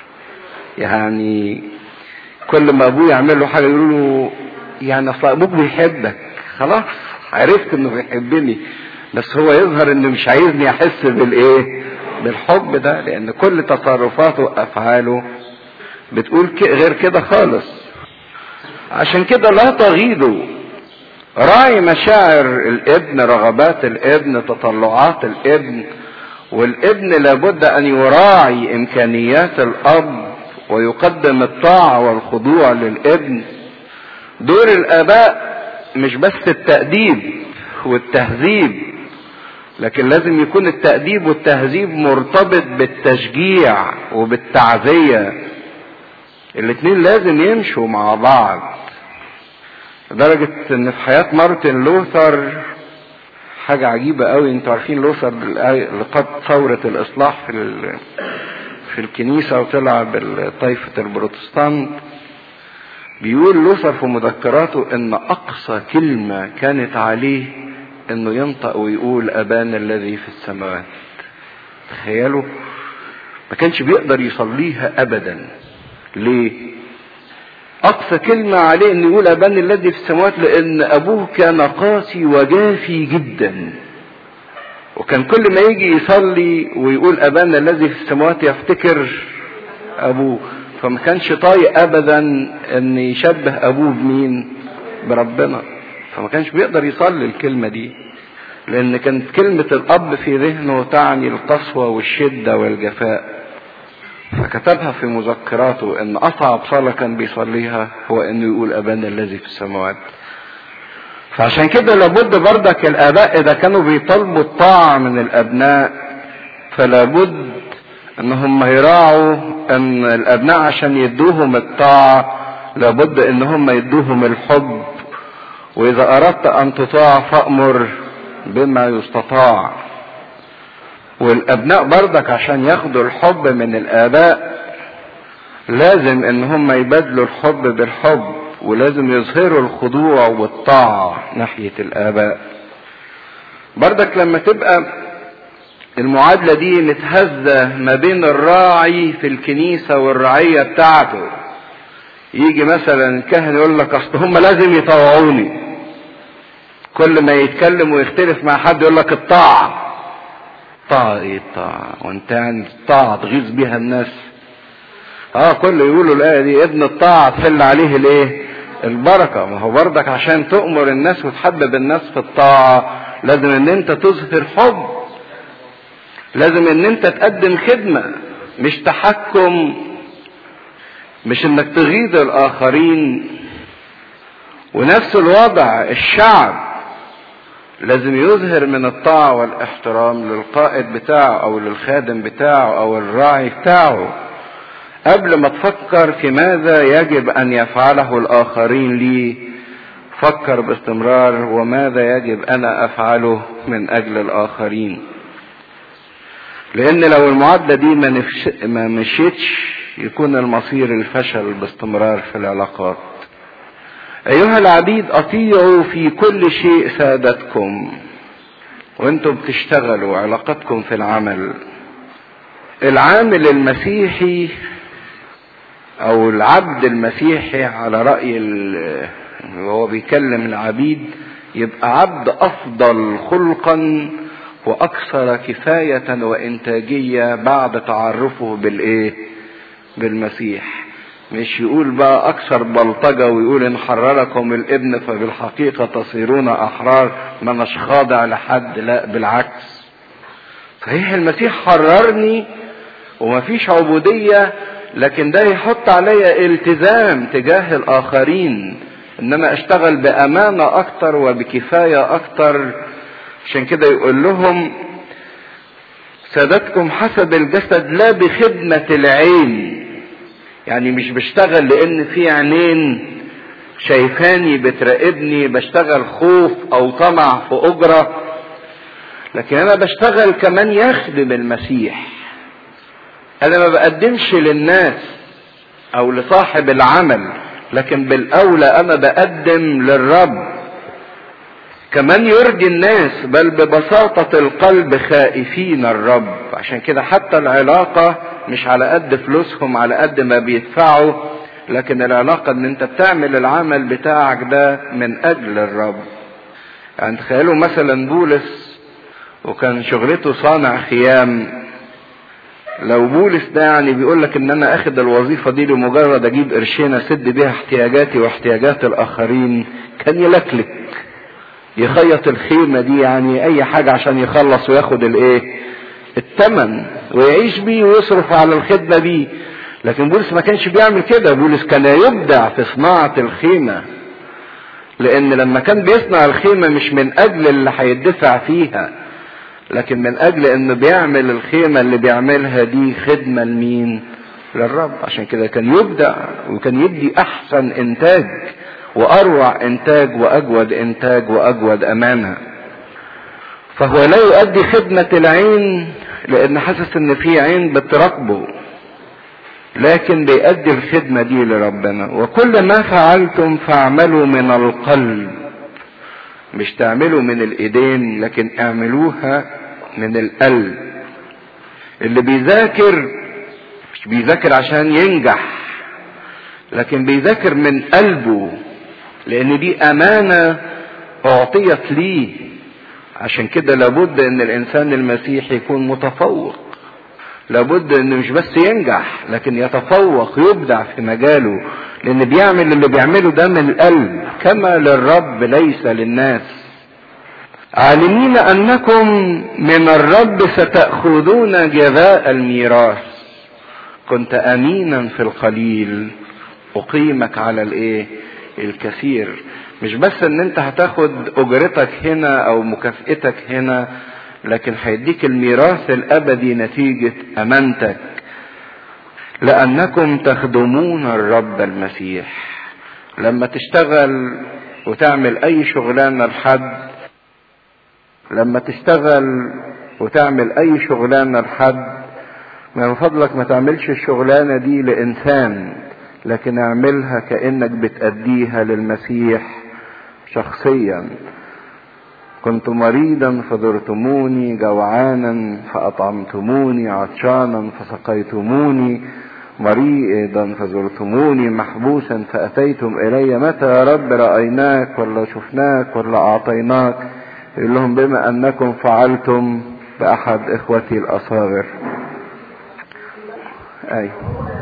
يعني كل ما أبوه يعمل له حاجة يقول له يعني أصل أبوك بيحبك خلاص عرفت إنه بيحبني بس هو يظهر إنه مش عايزني أحس بالإيه؟ بالحب ده لأن كل تصرفاته وأفعاله بتقول غير كده خالص عشان كده لا تغيضوا راعي مشاعر الابن رغبات الابن تطلعات الابن والابن لابد ان يراعي امكانيات الاب ويقدم الطاعة والخضوع للابن دور الاباء مش بس التأديب والتهذيب لكن لازم يكون التأديب والتهذيب مرتبط بالتشجيع وبالتعزية الاتنين لازم يمشوا مع بعض لدرجة ان في حياة مارتن لوثر حاجة عجيبة قوي انتوا عارفين لوثر لقد ثورة الاصلاح في في الكنيسة وطلع بالطائفة البروتستانت بيقول لوثر في مذكراته ان اقصى كلمة كانت عليه انه ينطق ويقول ابانا الذي في السماوات تخيلوا ما كانش بيقدر يصليها ابدا ليه اقصى كلمة عليه انه يقول ابانا الذي في السماوات لان ابوه كان قاسي وجافي جدا وكان كل ما يجي يصلي ويقول ابانا الذي في السماوات يفتكر ابوه فما كانش طايق ابدا ان يشبه ابوه بمين بربنا فما كانش بيقدر يصلي الكلمه دي لان كانت كلمه الاب في ذهنه تعني القسوه والشده والجفاء فكتبها في مذكراته ان اصعب صلاه كان بيصليها هو انه يقول ابانا الذي في السماوات فعشان كده لابد بردك الاباء اذا كانوا بيطالبوا الطاعه من الابناء فلابد ان هم يراعوا ان الابناء عشان يدوهم الطاعة لابد ان هم يدوهم الحب واذا اردت ان تطاع فامر بما يستطاع والابناء برضك عشان ياخدوا الحب من الاباء لازم ان هم يبادلوا الحب بالحب ولازم يظهروا الخضوع والطاعة ناحية الاباء برضك لما تبقى المعادلة دي متهزة ما بين الراعي في الكنيسة والرعية بتاعته يجي مثلا الكاهن يقول لك اصل هم لازم يطوعوني كل ما يتكلم ويختلف مع حد يقول لك الطاعة طاعة ايه الطاعة وانت يعني الطاعة تغيظ بيها الناس اه كل يقولوا الآية دي ابن الطاعة تحل عليه الايه البركة ما هو برضك عشان تؤمر الناس وتحبب الناس في الطاعة لازم ان انت تظهر حب لازم ان انت تقدم خدمة مش تحكم مش انك تغيظ الاخرين ونفس الوضع الشعب لازم يظهر من الطاعة والاحترام للقائد بتاعه او للخادم بتاعه او الراعي بتاعه قبل ما تفكر في ماذا يجب ان يفعله الاخرين لي فكر باستمرار وماذا يجب انا افعله من اجل الاخرين لان لو المعادله دي ما, نفش... ما مشيتش يكون المصير الفشل باستمرار في العلاقات ايها العبيد اطيعوا في كل شيء سادتكم وانتم بتشتغلوا علاقتكم في العمل العامل المسيحي او العبد المسيحي على رأي وهو بيكلم العبيد يبقى عبد افضل خلقا واكثر كفاية وانتاجية بعد تعرفه بالايه بالمسيح مش يقول بقى اكثر بلطجة ويقول ان حرركم الابن فبالحقيقة تصيرون احرار ما مش خاضع لحد لا بالعكس صحيح المسيح حررني ومفيش عبودية لكن ده يحط عليا التزام تجاه الاخرين انما اشتغل بامانة اكتر وبكفاية اكتر عشان كده يقول لهم سادتكم حسب الجسد لا بخدمة العين يعني مش بشتغل لان في عينين شايفاني بتراقبني بشتغل خوف او طمع في اجرة لكن انا بشتغل كمان يخدم المسيح انا ما بقدمش للناس او لصاحب العمل لكن بالاولى انا بقدم للرب كمان يرضي الناس بل ببساطة القلب خائفين الرب عشان كده حتى العلاقة مش على قد فلوسهم على قد ما بيدفعوا لكن العلاقة ان انت بتعمل العمل بتاعك ده من اجل الرب يعني تخيلوا مثلا بولس وكان شغلته صانع خيام لو بولس ده يعني بيقول لك ان انا اخد الوظيفة دي لمجرد اجيب قرشين اسد بيها احتياجاتي واحتياجات الاخرين كان يلكلك يخيط الخيمة دي يعني اي حاجة عشان يخلص وياخد الايه التمن ويعيش بيه ويصرف على الخدمة بيه لكن بولس ما كانش بيعمل كده بولس كان يبدع في صناعة الخيمة لان لما كان بيصنع الخيمة مش من اجل اللي هيدفع فيها لكن من اجل انه بيعمل الخيمة اللي بيعملها دي خدمة لمين للرب عشان كده كان يبدع وكان يدي احسن انتاج واروع انتاج واجود انتاج واجود امانة فهو لا يؤدي خدمة العين لان حاسس ان في عين بتراقبه لكن بيأدي الخدمة دي لربنا وكل ما فعلتم فاعملوا من القلب مش تعملوا من الايدين لكن اعملوها من القلب اللي بيذاكر مش بيذاكر عشان ينجح لكن بيذاكر من قلبه لان دي امانة اعطيت ليه عشان كده لابد ان الانسان المسيحي يكون متفوق لابد انه مش بس ينجح لكن يتفوق يبدع في مجاله لان بيعمل اللي بيعمله ده من القلب كما للرب ليس للناس عالمين انكم من الرب ستاخذون جزاء الميراث كنت امينا في القليل اقيمك على الايه الكثير مش بس ان انت هتاخد اجرتك هنا او مكافئتك هنا لكن هيديك الميراث الابدي نتيجة امانتك لانكم تخدمون الرب المسيح لما تشتغل وتعمل اي شغلانة لحد لما تشتغل وتعمل اي شغلانة لحد من فضلك ما تعملش الشغلانة دي لانسان لكن اعملها كانك بتأديها للمسيح شخصيا كنت مريضا فزرتموني جوعانا فأطعمتموني عطشانا فسقيتموني مريضا فزرتموني محبوسا فأتيتم إلي متى يا رب رأيناك ولا شفناك ولا أعطيناك يقول لهم بما أنكم فعلتم بأحد إخوتي الأصاغر أي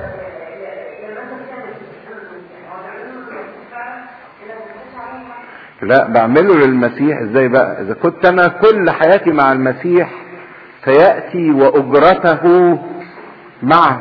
لا بعمله للمسيح ازاي بقى اذا كنت انا كل حياتي مع المسيح فياتي واجرته معه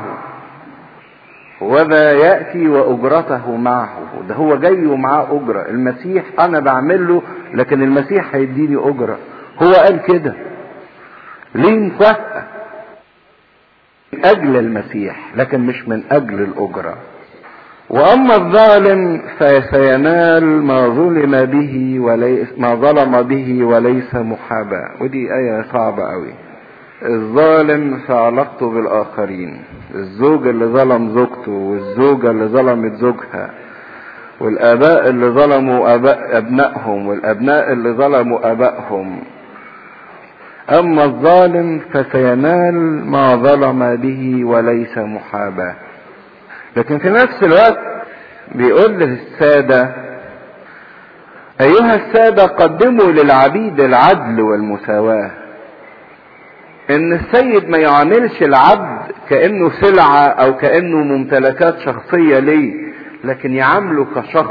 وذا ياتي واجرته معه ده هو جاي ومعاه اجره المسيح انا بعمله لكن المسيح هيديني اجره هو قال كده ليه مكافاه من اجل المسيح لكن مش من اجل الاجره واما الظالم فسينال ما ظلم به وليس ما ظلم به وليس محابا ودي ايه صعبه قوي الظالم في علاقته بالاخرين الزوج اللي ظلم زوجته والزوجه اللي ظلمت زوجها والاباء اللي ظلموا اباء ابنائهم والابناء اللي ظلموا ابائهم اما الظالم فسينال ما ظلم به وليس محاباه لكن في نفس الوقت بيقول للسادة أيها السادة قدموا للعبيد العدل والمساواة إن السيد ما يعاملش العبد كأنه سلعة أو كأنه ممتلكات شخصية ليه لكن يعامله كشخص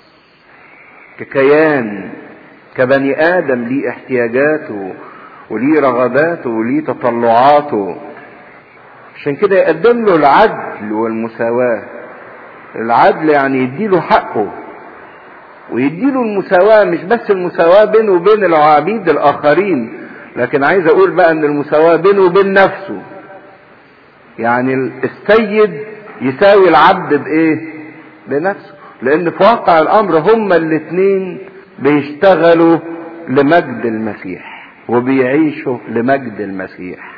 ككيان كبني آدم ليه احتياجاته وليه رغباته وليه تطلعاته عشان كده يقدم له العدل والمساواة العدل يعني يديله حقه ويديله المساواة مش بس المساواة بينه وبين العبيد الآخرين لكن عايز أقول بقى إن المساواة بينه وبين نفسه يعني السيد يساوي العبد بإيه؟ بنفسه لأن في واقع الأمر هما الاتنين بيشتغلوا لمجد المسيح وبيعيشوا لمجد المسيح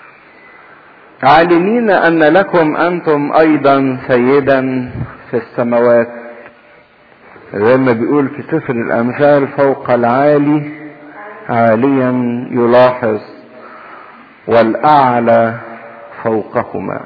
عالمين ان لكم انتم ايضا سيدا في السماوات زي ما بيقول في سفر الامثال فوق العالي عاليا يلاحظ والاعلى فوقهما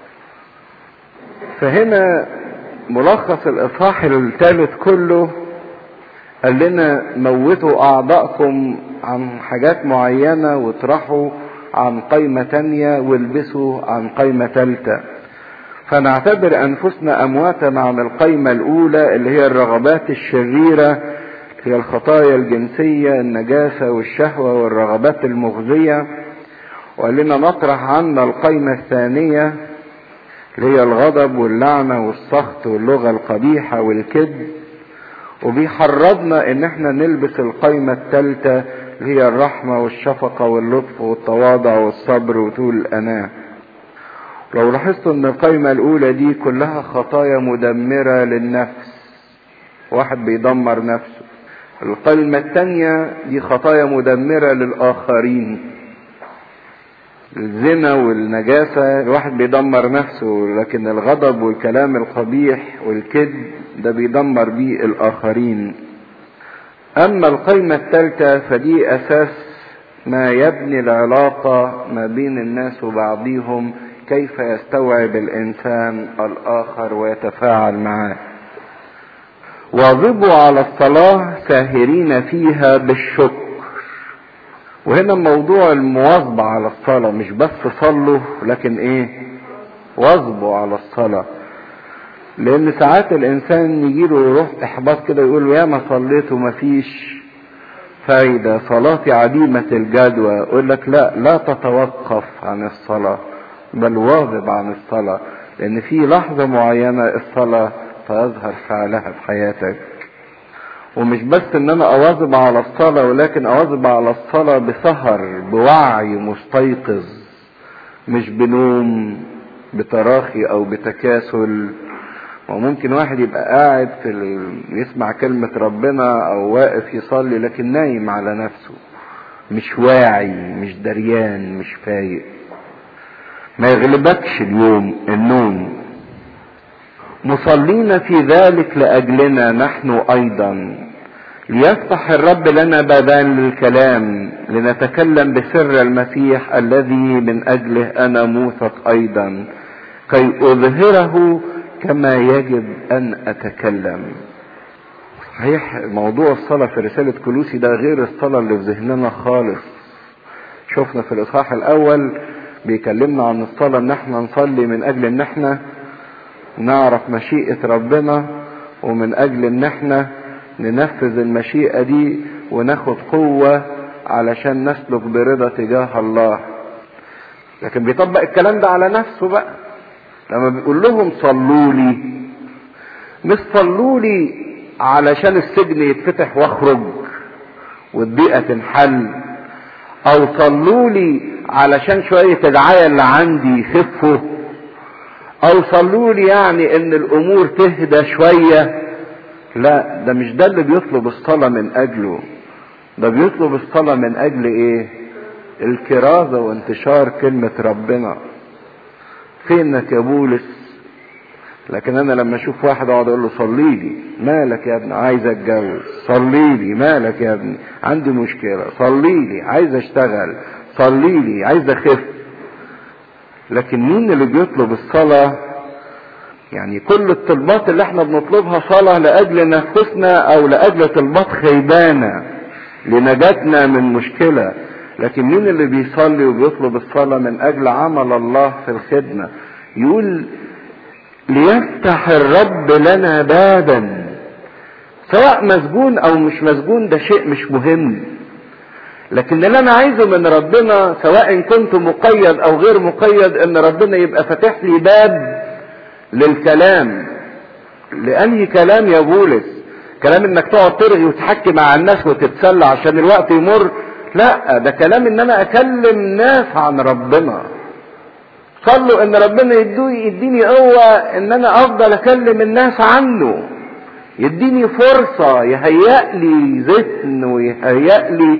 فهنا ملخص الاصحاح الثالث كله قال لنا موتوا اعضائكم عن حاجات معينه واطرحوا عن قيمة تانية والبسوا عن قيمة تالتة فنعتبر أنفسنا أمواتا عن القيمة الأولى اللي هي الرغبات الشريرة هي الخطايا الجنسية النجاسة والشهوة والرغبات المغزية وقال لنا نطرح عنا القيمة الثانية اللي هي الغضب واللعنة والسخط واللغة القبيحة والكذب وبيحرضنا ان احنا نلبس القيمة الثالثة اللي هي الرحمة والشفقة واللطف والتواضع والصبر وطول الأناة لو لاحظتوا ان القيمة الأولى دي كلها خطايا مدمرة للنفس واحد بيدمر نفسه القيمة الثانية دي خطايا مدمرة للآخرين الزنا والنجاسة الواحد بيدمر نفسه لكن الغضب والكلام القبيح والكذب ده بيدمر بيه الآخرين أما القيمة الثالثة فدي أساس ما يبني العلاقة ما بين الناس وبعضهم كيف يستوعب الإنسان الآخر ويتفاعل معه واظبوا على الصلاة ساهرين فيها بالشكر وهنا موضوع المواظبة على الصلاة مش بس صلوا لكن ايه واظبوا على الصلاة لان ساعات الانسان يجيله روح احباط كده يقول يا ما صليت ومفيش فايدة صلاتي عديمة الجدوى يقول لك لا لا تتوقف عن الصلاة بل واظب عن الصلاة لان في لحظة معينة الصلاة فيظهر فعلها في حياتك ومش بس ان انا اواظب على الصلاة ولكن اواظب على الصلاة بسهر بوعي مستيقظ مش بنوم بتراخي او بتكاسل وممكن واحد يبقى قاعد في ال... يسمع كلمة ربنا او واقف يصلي لكن نايم على نفسه مش واعي مش دريان مش فايق ما يغلبكش اليوم النوم مصلين في ذلك لاجلنا نحن ايضا ليفتح الرب لنا بابان للكلام لنتكلم بسر المسيح الذي من اجله انا موثق ايضا كي اظهره كما يجب ان اتكلم صحيح موضوع الصلاة في رسالة كلوسي ده غير الصلاة اللي في ذهننا خالص شفنا في الاصحاح الاول بيكلمنا عن الصلاة ان احنا نصلي من اجل ان احنا نعرف مشيئة ربنا ومن اجل ان احنا ننفذ المشيئة دي وناخد قوة علشان نسلك برضا تجاه الله لكن بيطبق الكلام ده على نفسه بقى لما بيقول لهم صلوا لي مش صلوا لي علشان السجن يتفتح واخرج والضيقة تنحل او صلوا لي علشان شوية العيا اللي عندي يخفوا او صلوا لي يعني ان الامور تهدى شوية لا ده مش ده اللي بيطلب الصلاة من اجله ده بيطلب الصلاة من اجل ايه الكرازة وانتشار كلمة ربنا فينك يا بولس لكن انا لما اشوف واحد اقعد اقول له صلي لي مالك يا ابني عايز اتجوز صلي لي مالك يا ابني عندي مشكلة صلي لي عايز اشتغل صلي لي عايز اخف لكن مين اللي بيطلب الصلاة يعني كل الطلبات اللي احنا بنطلبها صلاة لأجل نفسنا أو لأجل طلبات خيبانة لنجاتنا من مشكلة لكن مين اللي بيصلي وبيطلب الصلاة من أجل عمل الله في الخدمة يقول ليفتح الرب لنا بابا سواء مسجون أو مش مسجون ده شيء مش مهم لكن اللي انا عايزه من ربنا سواء كنت مقيد او غير مقيد ان ربنا يبقى فاتح لي باب للكلام لانهي كلام يا بولس كلام انك تقعد ترغي وتحكي مع الناس وتتسلى عشان الوقت يمر لا ده كلام ان انا اكلم ناس عن ربنا صلوا ان ربنا يديني قوة ان انا افضل اكلم الناس عنه يديني فرصة يهيأ لي ذهن ويهيأ لي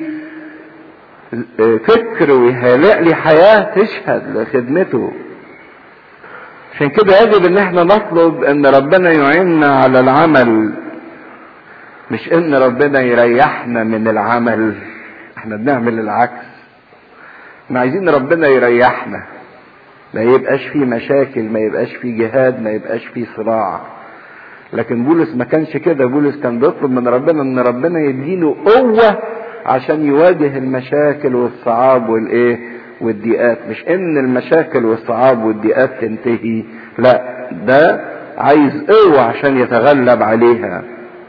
فكر ويهيأ لي حياة تشهد لخدمته عشان كده يجب ان احنا نطلب ان ربنا يعيننا على العمل مش ان ربنا يريحنا من العمل احنا بنعمل العكس احنا عايزين ربنا يريحنا ما يبقاش فيه مشاكل ما يبقاش فيه جهاد ما يبقاش فيه صراع لكن بولس ما كانش كده بولس كان بيطلب من ربنا ان ربنا يديله قوة عشان يواجه المشاكل والصعاب والايه والضيقات مش ان المشاكل والصعاب والضيقات تنتهي لا ده عايز قوة عشان يتغلب عليها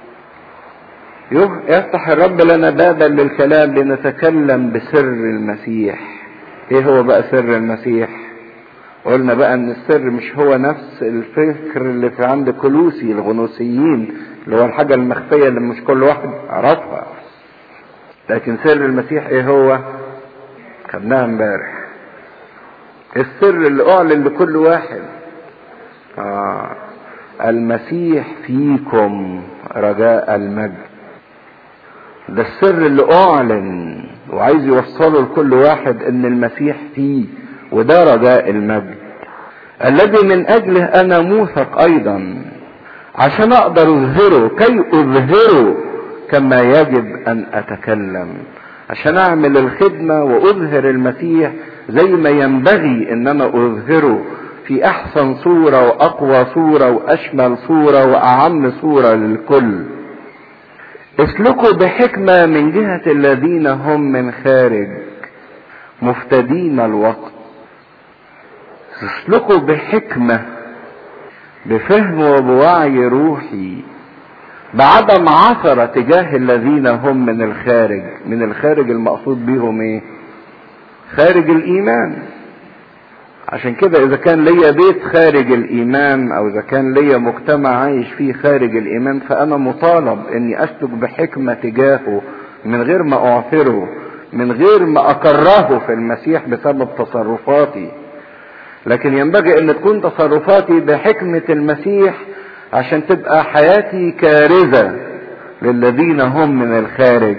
يفتح الرب لنا بابا للكلام لنتكلم بسر المسيح ايه هو بقى سر المسيح قلنا بقى ان السر مش هو نفس الفكر اللي في عند كلوسي الغنوسيين اللي هو الحاجة المخفية اللي مش كل واحد عرفها لكن سر المسيح ايه هو خدناها امبارح السر اللي اعلن لكل واحد آه المسيح فيكم رجاء المجد ده السر اللي اعلن وعايز يوصله لكل واحد ان المسيح فيه وده رجاء المجد الذي من اجله انا موثق ايضا عشان اقدر اظهره كي اظهره كما يجب ان اتكلم عشان اعمل الخدمة واظهر المسيح زي ما ينبغي ان انا اظهره في احسن صورة واقوى صورة واشمل صورة واعم صورة للكل اسلكوا بحكمة من جهة الذين هم من خارج مفتدين الوقت اسلكوا بحكمة بفهم وبوعي روحي بعدم عثرة تجاه الذين هم من الخارج من الخارج المقصود بيهم ايه خارج الايمان عشان كده اذا كان ليا بيت خارج الايمان او اذا كان ليا مجتمع عايش فيه خارج الايمان فانا مطالب اني اسلك بحكمة تجاهه من غير ما اعثره من غير ما اكرهه في المسيح بسبب تصرفاتي لكن ينبغي ان تكون تصرفاتي بحكمة المسيح عشان تبقى حياتي كارثة للذين هم من الخارج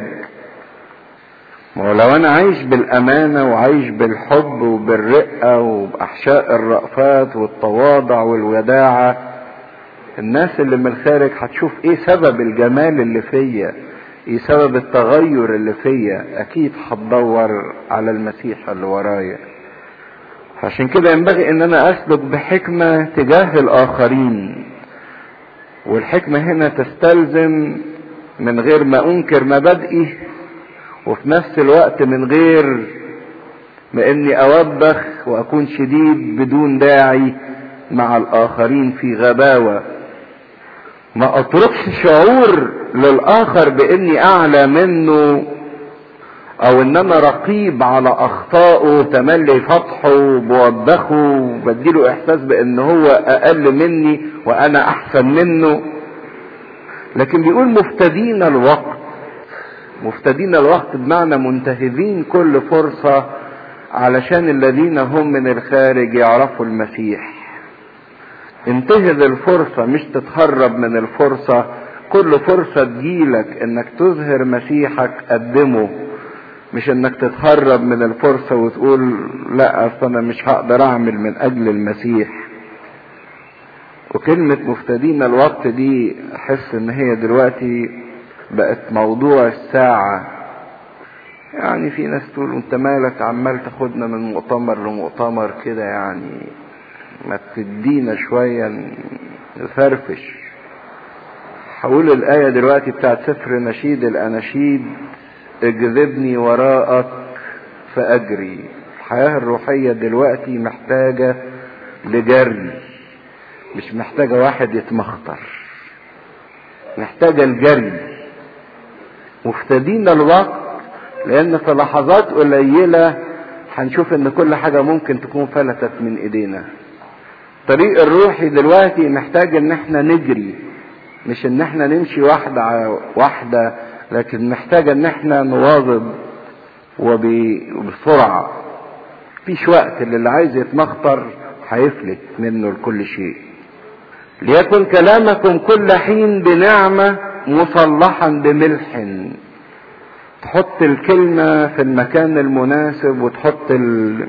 ولو انا عايش بالامانة وعايش بالحب وبالرقة وباحشاء الرأفات والتواضع والوداعة الناس اللي من الخارج هتشوف ايه سبب الجمال اللي فيا ايه سبب التغير اللي فيا اكيد هتدور على المسيح اللي ورايا عشان كده ينبغي ان انا اسلك بحكمة تجاه الاخرين والحكمة هنا تستلزم من غير ما انكر مبادئي وفي نفس الوقت من غير ما اني اوبخ واكون شديد بدون داعي مع الاخرين في غباوة ما اتركش شعور للاخر باني اعلى منه او ان انا رقيب على اخطائه تملي فتحه بوبخه وبديله احساس بان هو اقل مني وانا احسن منه لكن بيقول مفتدين الوقت مفتدين الوقت بمعنى منتهزين كل فرصة علشان الذين هم من الخارج يعرفوا المسيح انتهز الفرصة مش تتهرب من الفرصة كل فرصة تجيلك انك تظهر مسيحك قدمه مش انك تتهرب من الفرصة وتقول لا اصل انا مش هقدر اعمل من اجل المسيح وكلمة مفتدين الوقت دي احس ان هي دلوقتي بقت موضوع الساعة يعني في ناس تقول انت مالك عمال تاخدنا من مؤتمر لمؤتمر كده يعني ما تدينا شوية نفرفش هقول الآية دلوقتي بتاعت سفر نشيد الأناشيد اجذبني وراءك فأجري الحياة الروحية دلوقتي محتاجة لجري مش محتاجة واحد يتمخطر محتاجة الجري مفتدين الوقت لان في لحظات قليلة هنشوف ان كل حاجة ممكن تكون فلتت من ايدينا الطريق الروحي دلوقتي محتاج ان احنا نجري مش ان احنا نمشي واحدة واحدة لكن محتاج ان احنا نواظب وبسرعة فيش وقت اللي عايز يتمخطر هيفلت منه لكل شيء ليكن كلامكم كل حين بنعمة مصلحا بملح تحط الكلمة في المكان المناسب وتحط الكلمة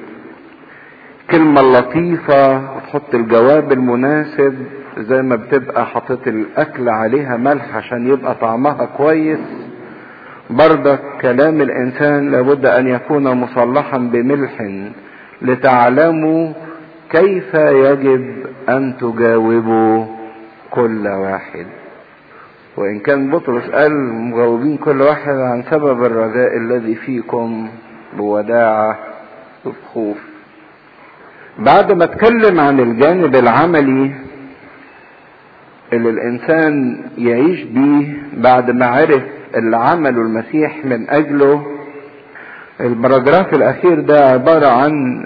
اللطيفة وتحط الجواب المناسب زي ما بتبقى حاطط الاكل عليها ملح عشان يبقى طعمها كويس بردك كلام الانسان لابد ان يكون مصلحا بملح لتعلموا كيف يجب ان تجاوبوا كل واحد وان كان بطرس قال مجاوبين كل واحد عن سبب الرجاء الذي فيكم بوداعة وبخوف بعد ما اتكلم عن الجانب العملي اللي الانسان يعيش بيه بعد ما عرف اللي عمله المسيح من اجله البراجراف الاخير ده عبارة عن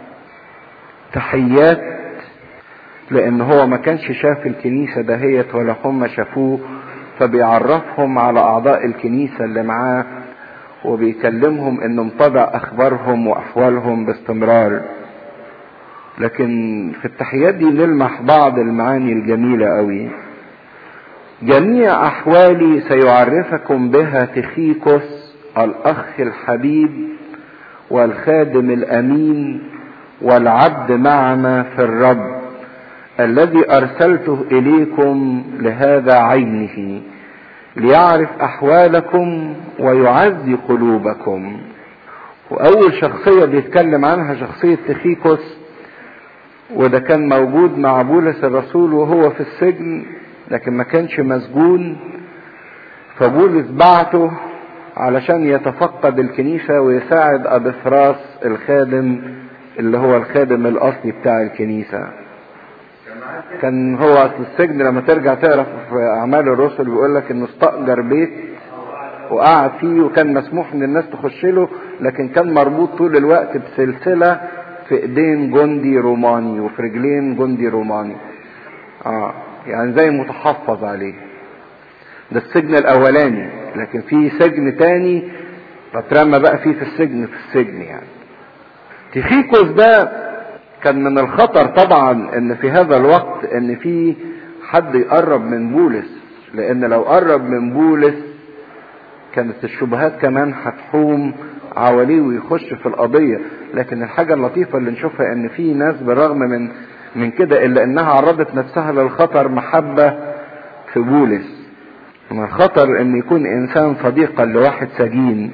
تحيات لان هو ما كانش شاف الكنيسة دهيت ولا هم شافوه فبيعرفهم على اعضاء الكنيسة اللي معاه وبيكلمهم انه متابع اخبارهم واحوالهم باستمرار لكن في التحيات دي نلمح بعض المعاني الجميلة قوي جميع احوالي سيعرفكم بها تخيكوس الاخ الحبيب والخادم الامين والعبد معنا في الرب الذي ارسلته اليكم لهذا عينه ليعرف احوالكم ويعزي قلوبكم واول شخصية بيتكلم عنها شخصية تخيكوس وده كان موجود مع بولس الرسول وهو في السجن لكن ما كانش مسجون فبولس بعته علشان يتفقد الكنيسة ويساعد أبفراس الخادم اللي هو الخادم الأصلي بتاع الكنيسة كان هو في السجن لما ترجع تقرا في أعمال الرسل بيقول لك إنه استأجر بيت وقعد فيه وكان مسموح إن الناس تخش له لكن كان مربوط طول الوقت بسلسلة في ايدين جندي روماني وفي رجلين جندي روماني اه يعني زي متحفظ عليه ده السجن الاولاني لكن في سجن تاني فترمى بقى فيه في السجن في السجن يعني تيخيكوس ده كان من الخطر طبعا ان في هذا الوقت ان في حد يقرب من بولس لان لو قرب من بولس كانت الشبهات كمان هتحوم عواليه ويخش في القضية لكن الحاجة اللطيفة اللي نشوفها ان في ناس بالرغم من من كده الا انها عرضت نفسها للخطر محبة في بولس من الخطر ان يكون انسان صديقا لواحد سجين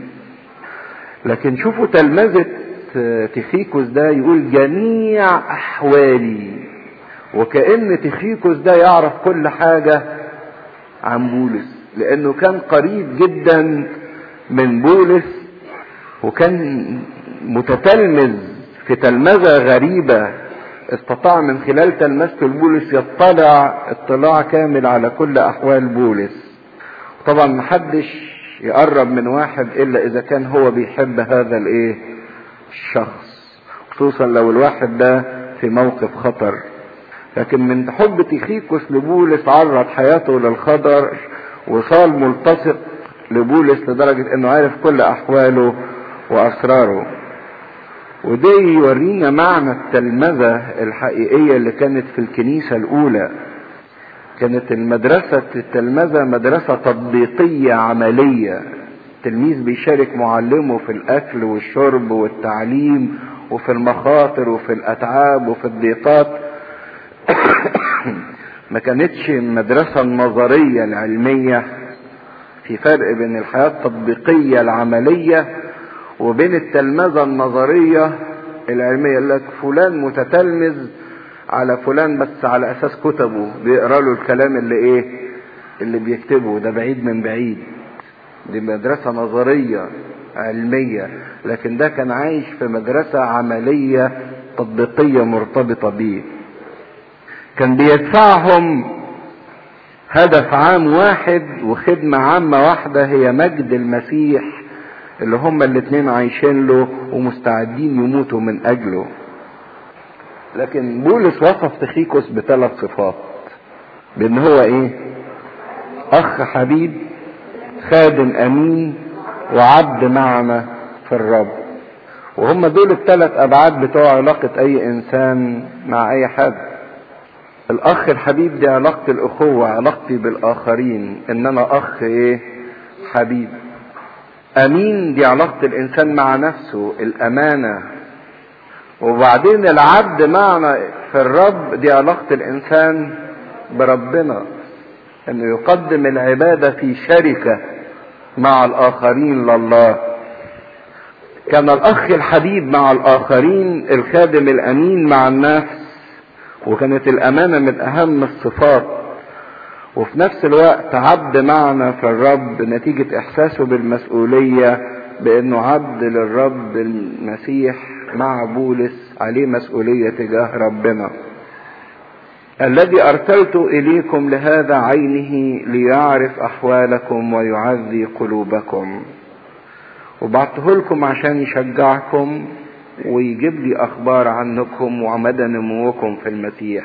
لكن شوفوا تلمذة تخيكوس ده يقول جميع احوالي وكأن تخيكوس ده يعرف كل حاجة عن بولس لانه كان قريب جدا من بولس وكان متتلمذ في تلمذة غريبة استطاع من خلال تلمذته لبولس يطلع اطلاع كامل على كل احوال بولس طبعا محدش يقرب من واحد الا اذا كان هو بيحب هذا الايه الشخص خصوصا لو الواحد ده في موقف خطر لكن من حب تيخيكوس لبولس عرض حياته للخطر وصار ملتصق لبولس لدرجة انه عارف كل احواله واسراره وده يورينا معنى التلمذة الحقيقية اللي كانت في الكنيسة الاولى كانت المدرسة التلمذة مدرسة تطبيقية عملية التلميذ بيشارك معلمه في الاكل والشرب والتعليم وفي المخاطر وفي الاتعاب وفي الضيقات ما كانتش المدرسة النظرية العلمية في فرق بين الحياة التطبيقية العملية وبين التلمذة النظرية العلمية لك فلان متتلمذ على فلان بس على اساس كتبه بيقرا له الكلام اللي ايه اللي بيكتبه ده بعيد من بعيد دي مدرسة نظرية علمية لكن ده كان عايش في مدرسة عملية تطبيقية مرتبطة بيه كان بيدفعهم هدف عام واحد وخدمة عامة واحدة هي مجد المسيح اللي هما الاتنين عايشين له ومستعدين يموتوا من اجله لكن بولس وصف تخيكوس بثلاث صفات بان هو ايه اخ حبيب خادم امين وعبد معنا في الرب وهم دول الثلاث ابعاد بتوع علاقة اي انسان مع اي حد الاخ الحبيب دي علاقة الاخوة علاقتي بالاخرين ان انا اخ ايه حبيب امين دي علاقة الانسان مع نفسه الامانة وبعدين العبد معنا في الرب دي علاقة الانسان بربنا انه يقدم العبادة في شركة مع الاخرين لله كان الاخ الحبيب مع الاخرين الخادم الامين مع الناس وكانت الامانة من اهم الصفات وفي نفس الوقت عبد معنا في الرب نتيجة احساسه بالمسؤولية بانه عبد للرب المسيح مع بولس عليه مسؤولية تجاه ربنا الذي ارسلت اليكم لهذا عينه ليعرف احوالكم ويعزي قلوبكم وبعته لكم عشان يشجعكم ويجيب لي اخبار عنكم ومدى نموكم في المسيح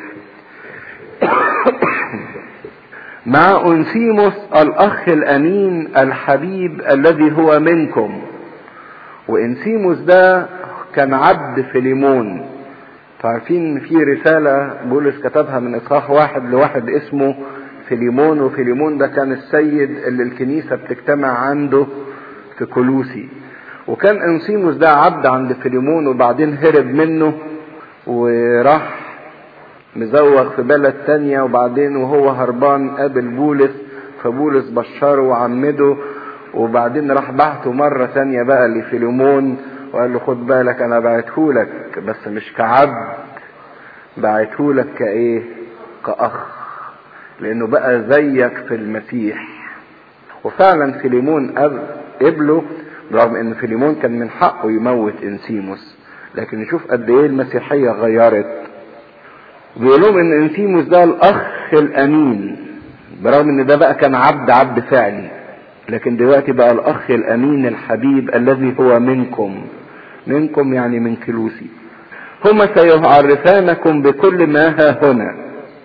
مع انسيموس الاخ الامين الحبيب الذي هو منكم وانسيموس ده كان عبد فيليمون عارفين في رسالة بولس كتبها من إصحاح واحد لواحد اسمه فيليمون وفيليمون ده كان السيد اللي الكنيسة بتجتمع عنده في كلوسي وكان انسيموس ده عبد عند فيليمون وبعدين هرب منه وراح مزوغ في بلد تانية وبعدين وهو هربان قابل بولس فبولس بشره وعمده وبعدين راح بعته مرة تانية بقى لفيليمون وقال له خد بالك انا بعتهولك بس مش كعبد بعتهولك كايه كاخ لانه بقى زيك في المسيح وفعلا فيليمون قبله برغم ان فيليمون كان من حقه يموت انسيموس لكن نشوف قد ايه المسيحيه غيرت بيقول لهم ان انسيموس ده الاخ الامين برغم ان ده بقى كان عبد عبد فعلي لكن دلوقتي بقى الاخ الامين الحبيب الذي هو منكم منكم يعني من كلوسي هما سيعرفانكم بكل ما ها هنا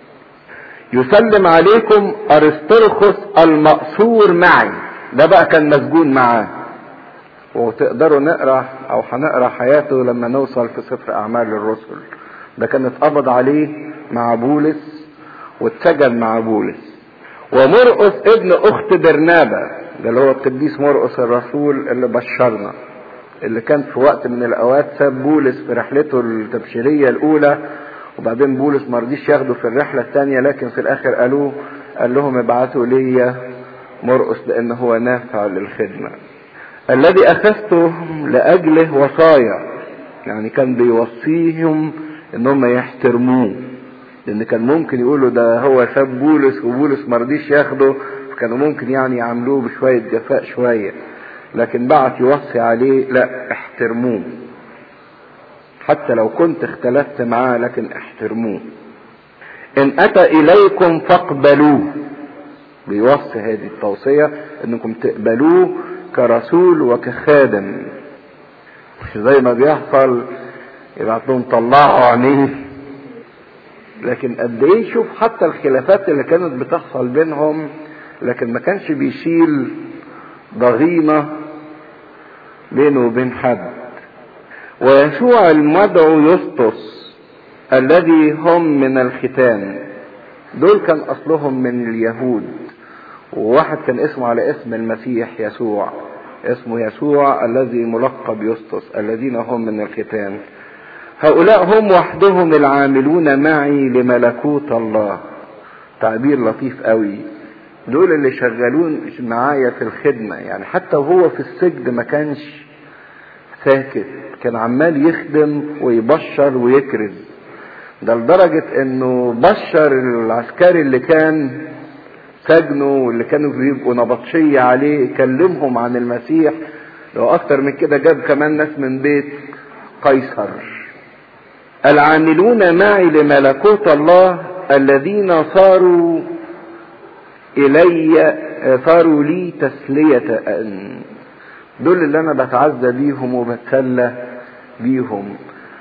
يسلم عليكم ارسطرخس المأسور معي ده بقى كان مسجون معاه وتقدروا نقرا او هنقرا حياته لما نوصل في سفر اعمال الرسل ده كان اتقبض عليه مع بولس واتسجن مع بولس ومرقس ابن اخت برنابا ده اللي هو القديس مرقس الرسول اللي بشرنا اللي كان في وقت من الاوقات ساب بولس في رحلته التبشيريه الاولى وبعدين بولس ما رضيش ياخده في الرحله الثانيه لكن في الاخر قالوه قال لهم ابعتوا ليا مرقس لان هو نافع للخدمه الذي اخذته لاجله وصايا يعني كان بيوصيهم ان هم يحترموه لان كان ممكن يقولوا ده هو ساب بولس وبولس ما رضيش ياخده كانوا ممكن يعني يعاملوه بشويه جفاء شويه لكن بعت يوصي عليه لا احترموه حتى لو كنت اختلفت معاه لكن احترموه ان اتى اليكم فاقبلوه بيوصي هذه التوصية انكم تقبلوه كرسول وكخادم مش زي ما بيحصل يبعت لهم طلعوا عينيه لكن قد ايه شوف حتى الخلافات اللي كانت بتحصل بينهم لكن ما كانش بيشيل ضغينة بينه وبين حد ويسوع المدعو يسطس الذي هم من الختان دول كان اصلهم من اليهود وواحد كان اسمه على اسم المسيح يسوع اسمه يسوع الذي ملقب يسطس الذين هم من الختان هؤلاء هم وحدهم العاملون معي لملكوت الله تعبير لطيف قوي دول اللي شغالون معايا في الخدمة يعني حتى وهو في السجن ما كانش ساكت كان عمال يخدم ويبشر ويكرز ده لدرجة انه بشر العسكري اللي كان سجنه واللي كانوا بيبقوا نبطشية عليه كلمهم عن المسيح لو اكتر من كده جاب كمان ناس من بيت قيصر العاملون معي لملكوت الله الذين صاروا الي صاروا لي تسلية دول اللي انا بتعزى بيهم وبتسلى بيهم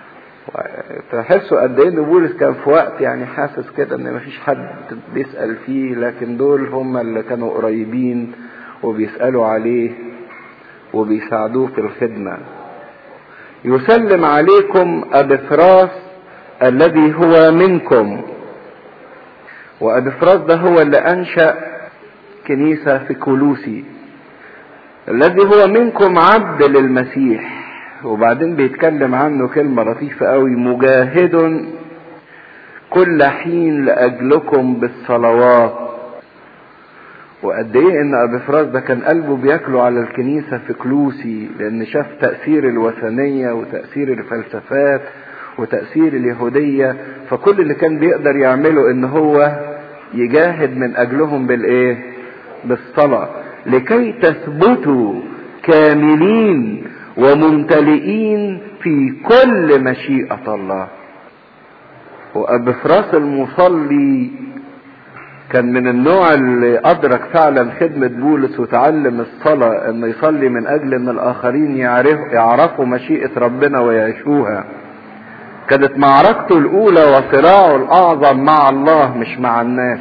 تحسوا قد ايه ان بولس كان في وقت يعني حاسس كده ان مفيش حد بيسال فيه لكن دول هم اللي كانوا قريبين وبيسالوا عليه وبيساعدوه في الخدمه يسلم عليكم ابفراس الذي هو منكم وابفراس ده هو اللي انشا كنيسه في كولوسي الذي هو منكم عبد للمسيح وبعدين بيتكلم عنه كلمة لطيفة قوي مجاهد كل حين لأجلكم بالصلوات وقد ايه ان ابي فراس ده كان قلبه بياكله على الكنيسة في كلوسي لان شاف تأثير الوثنية وتأثير الفلسفات وتأثير اليهودية فكل اللي كان بيقدر يعمله ان هو يجاهد من اجلهم بالايه بالصلاة لكي تثبتوا كاملين وممتلئين في كل مشيئة الله وأبفراس المصلي كان من النوع اللي أدرك فعلا خدمة بولس وتعلم الصلاة إنه يصلي من أجل إن الآخرين يعرف يعرفوا مشيئة ربنا ويعيشوها. كانت معركته الأولى وصراعه الأعظم مع الله مش مع الناس.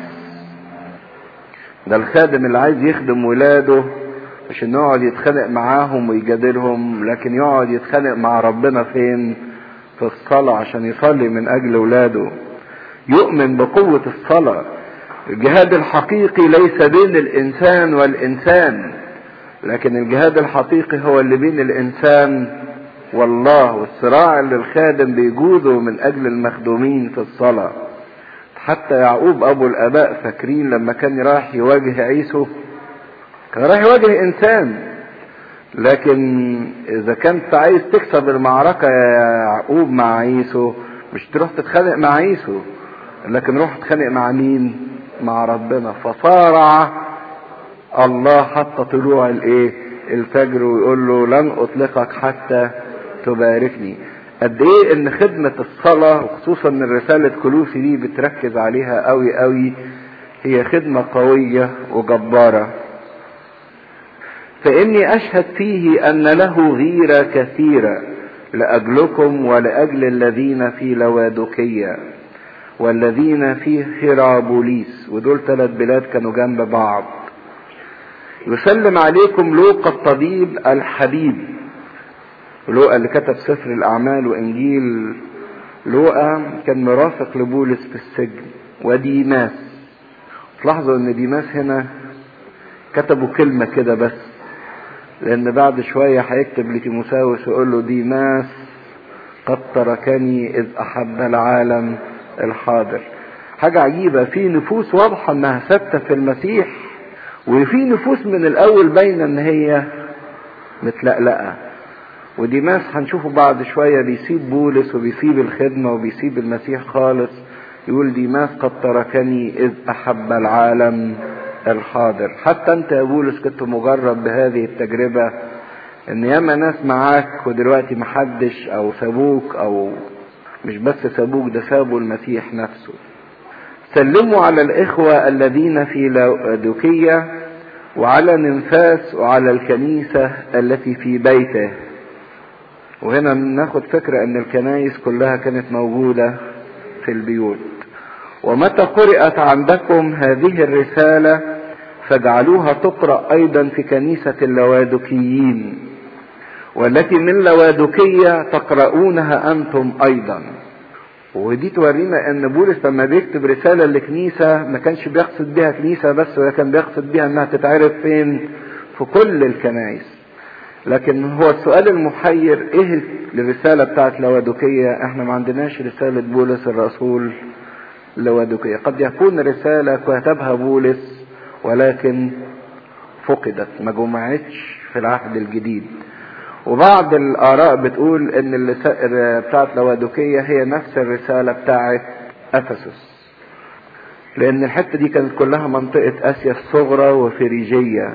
ده الخادم اللي عايز يخدم ولاده مش انه يقعد يتخانق معاهم ويجادلهم لكن يقعد يتخانق مع ربنا فين في الصلاة عشان يصلي من اجل ولاده يؤمن بقوة الصلاة الجهاد الحقيقي ليس بين الانسان والانسان لكن الجهاد الحقيقي هو اللي بين الانسان والله والصراع اللي الخادم بيجوده من اجل المخدومين في الصلاة حتى يعقوب ابو الاباء فاكرين لما كان رايح يواجه عيسو كان رايح يواجه انسان لكن اذا كنت عايز تكسب المعركة يا يعقوب مع عيسو مش تروح تتخانق مع عيسو لكن روح تتخانق مع مين مع ربنا فصارع الله حتى طلوع الايه الفجر ويقول له لن اطلقك حتى تباركني قد ايه ان خدمة الصلاة وخصوصا ان رسالة كلوسي دي بتركز عليها قوي قوي هي خدمة قوية وجبارة فاني اشهد فيه ان له غيرة كثيرة لاجلكم ولاجل الذين في لوادوكية والذين في خرابوليس ودول ثلاث بلاد كانوا جنب بعض يسلم عليكم لوقا الطبيب الحبيب لوقا اللي كتب سفر الاعمال وانجيل لوقا كان مرافق لبولس في السجن وديماس تلاحظوا ان ديماس هنا كتبوا كلمة كده بس لان بعد شوية هيكتب لتيموساوس يقول له ديماس قد تركني اذ احب العالم الحاضر حاجة عجيبة في نفوس واضحة انها ثابتة في المسيح وفي نفوس من الاول باينة ان هي متلقلقة وديماس هنشوفه بعد شوية بيسيب بولس وبيسيب الخدمة وبيسيب المسيح خالص يقول ديماس قد تركني إذ أحب العالم الحاضر حتى أنت يا بولس كنت مجرب بهذه التجربة إن ياما ناس معاك ودلوقتي محدش أو سابوك أو مش بس سابوك ده سابوا المسيح نفسه سلموا على الإخوة الذين في لودوكية وعلى ننفاس وعلى الكنيسة التي في بيته وهنا ناخد فكرة ان الكنايس كلها كانت موجودة في البيوت ومتى قرأت عندكم هذه الرسالة فاجعلوها تقرأ ايضا في كنيسة اللوادكيين والتي من لوادكية تقرؤونها انتم ايضا ودي تورينا ان بولس لما بيكتب رسالة لكنيسة ما كانش بيقصد بيها كنيسة بس ولكن بيقصد بيها انها تتعرف فين في كل الكنائس لكن هو السؤال المحير ايه الرسالة بتاعت لوادوكية احنا ما عندناش رسالة بولس الرسول لوادوكية قد يكون رسالة كتبها بولس ولكن فقدت ما جمعتش في العهد الجديد وبعض الاراء بتقول ان الرسالة بتاعت لوادوكية هي نفس الرسالة بتاعت افسس لان الحتة دي كانت كلها منطقة اسيا الصغرى وفريجية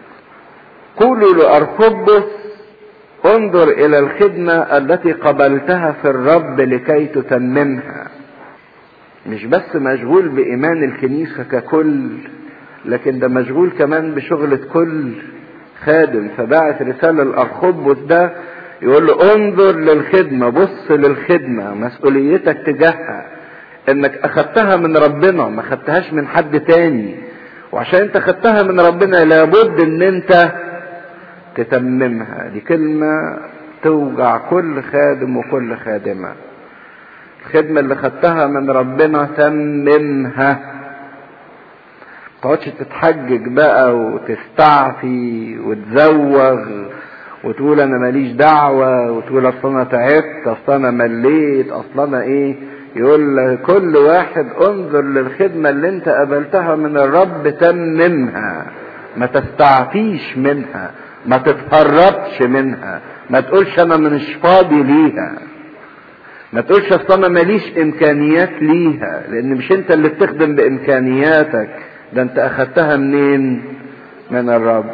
قولوا لأرخبس انظر إلى الخدمة التي قبلتها في الرب لكي تتممها مش بس مشغول بإيمان الكنيسة ككل لكن ده مشغول كمان بشغلة كل خادم فبعت رسالة لأرخبس ده يقول له انظر للخدمة بص للخدمة مسؤوليتك تجاهها انك اخدتها من ربنا ما خدتهاش من حد تاني وعشان انت خدتها من ربنا لابد ان انت تتممها دي كلمة توجع كل خادم وكل خادمة الخدمة اللي خدتها من ربنا تممها تقعدش تتحجج بقى وتستعفي وتزوغ وتقول انا ماليش دعوة وتقول اصل انا تعبت اصل انا مليت اصل انا ايه يقول لكل واحد انظر للخدمة اللي انت قبلتها من الرب تممها ما تستعفيش منها ما تتهربش منها ما تقولش انا مش فاضي ليها ما تقولش اصل انا ماليش امكانيات ليها لان مش انت اللي بتخدم بامكانياتك ده انت اخدتها منين من الرب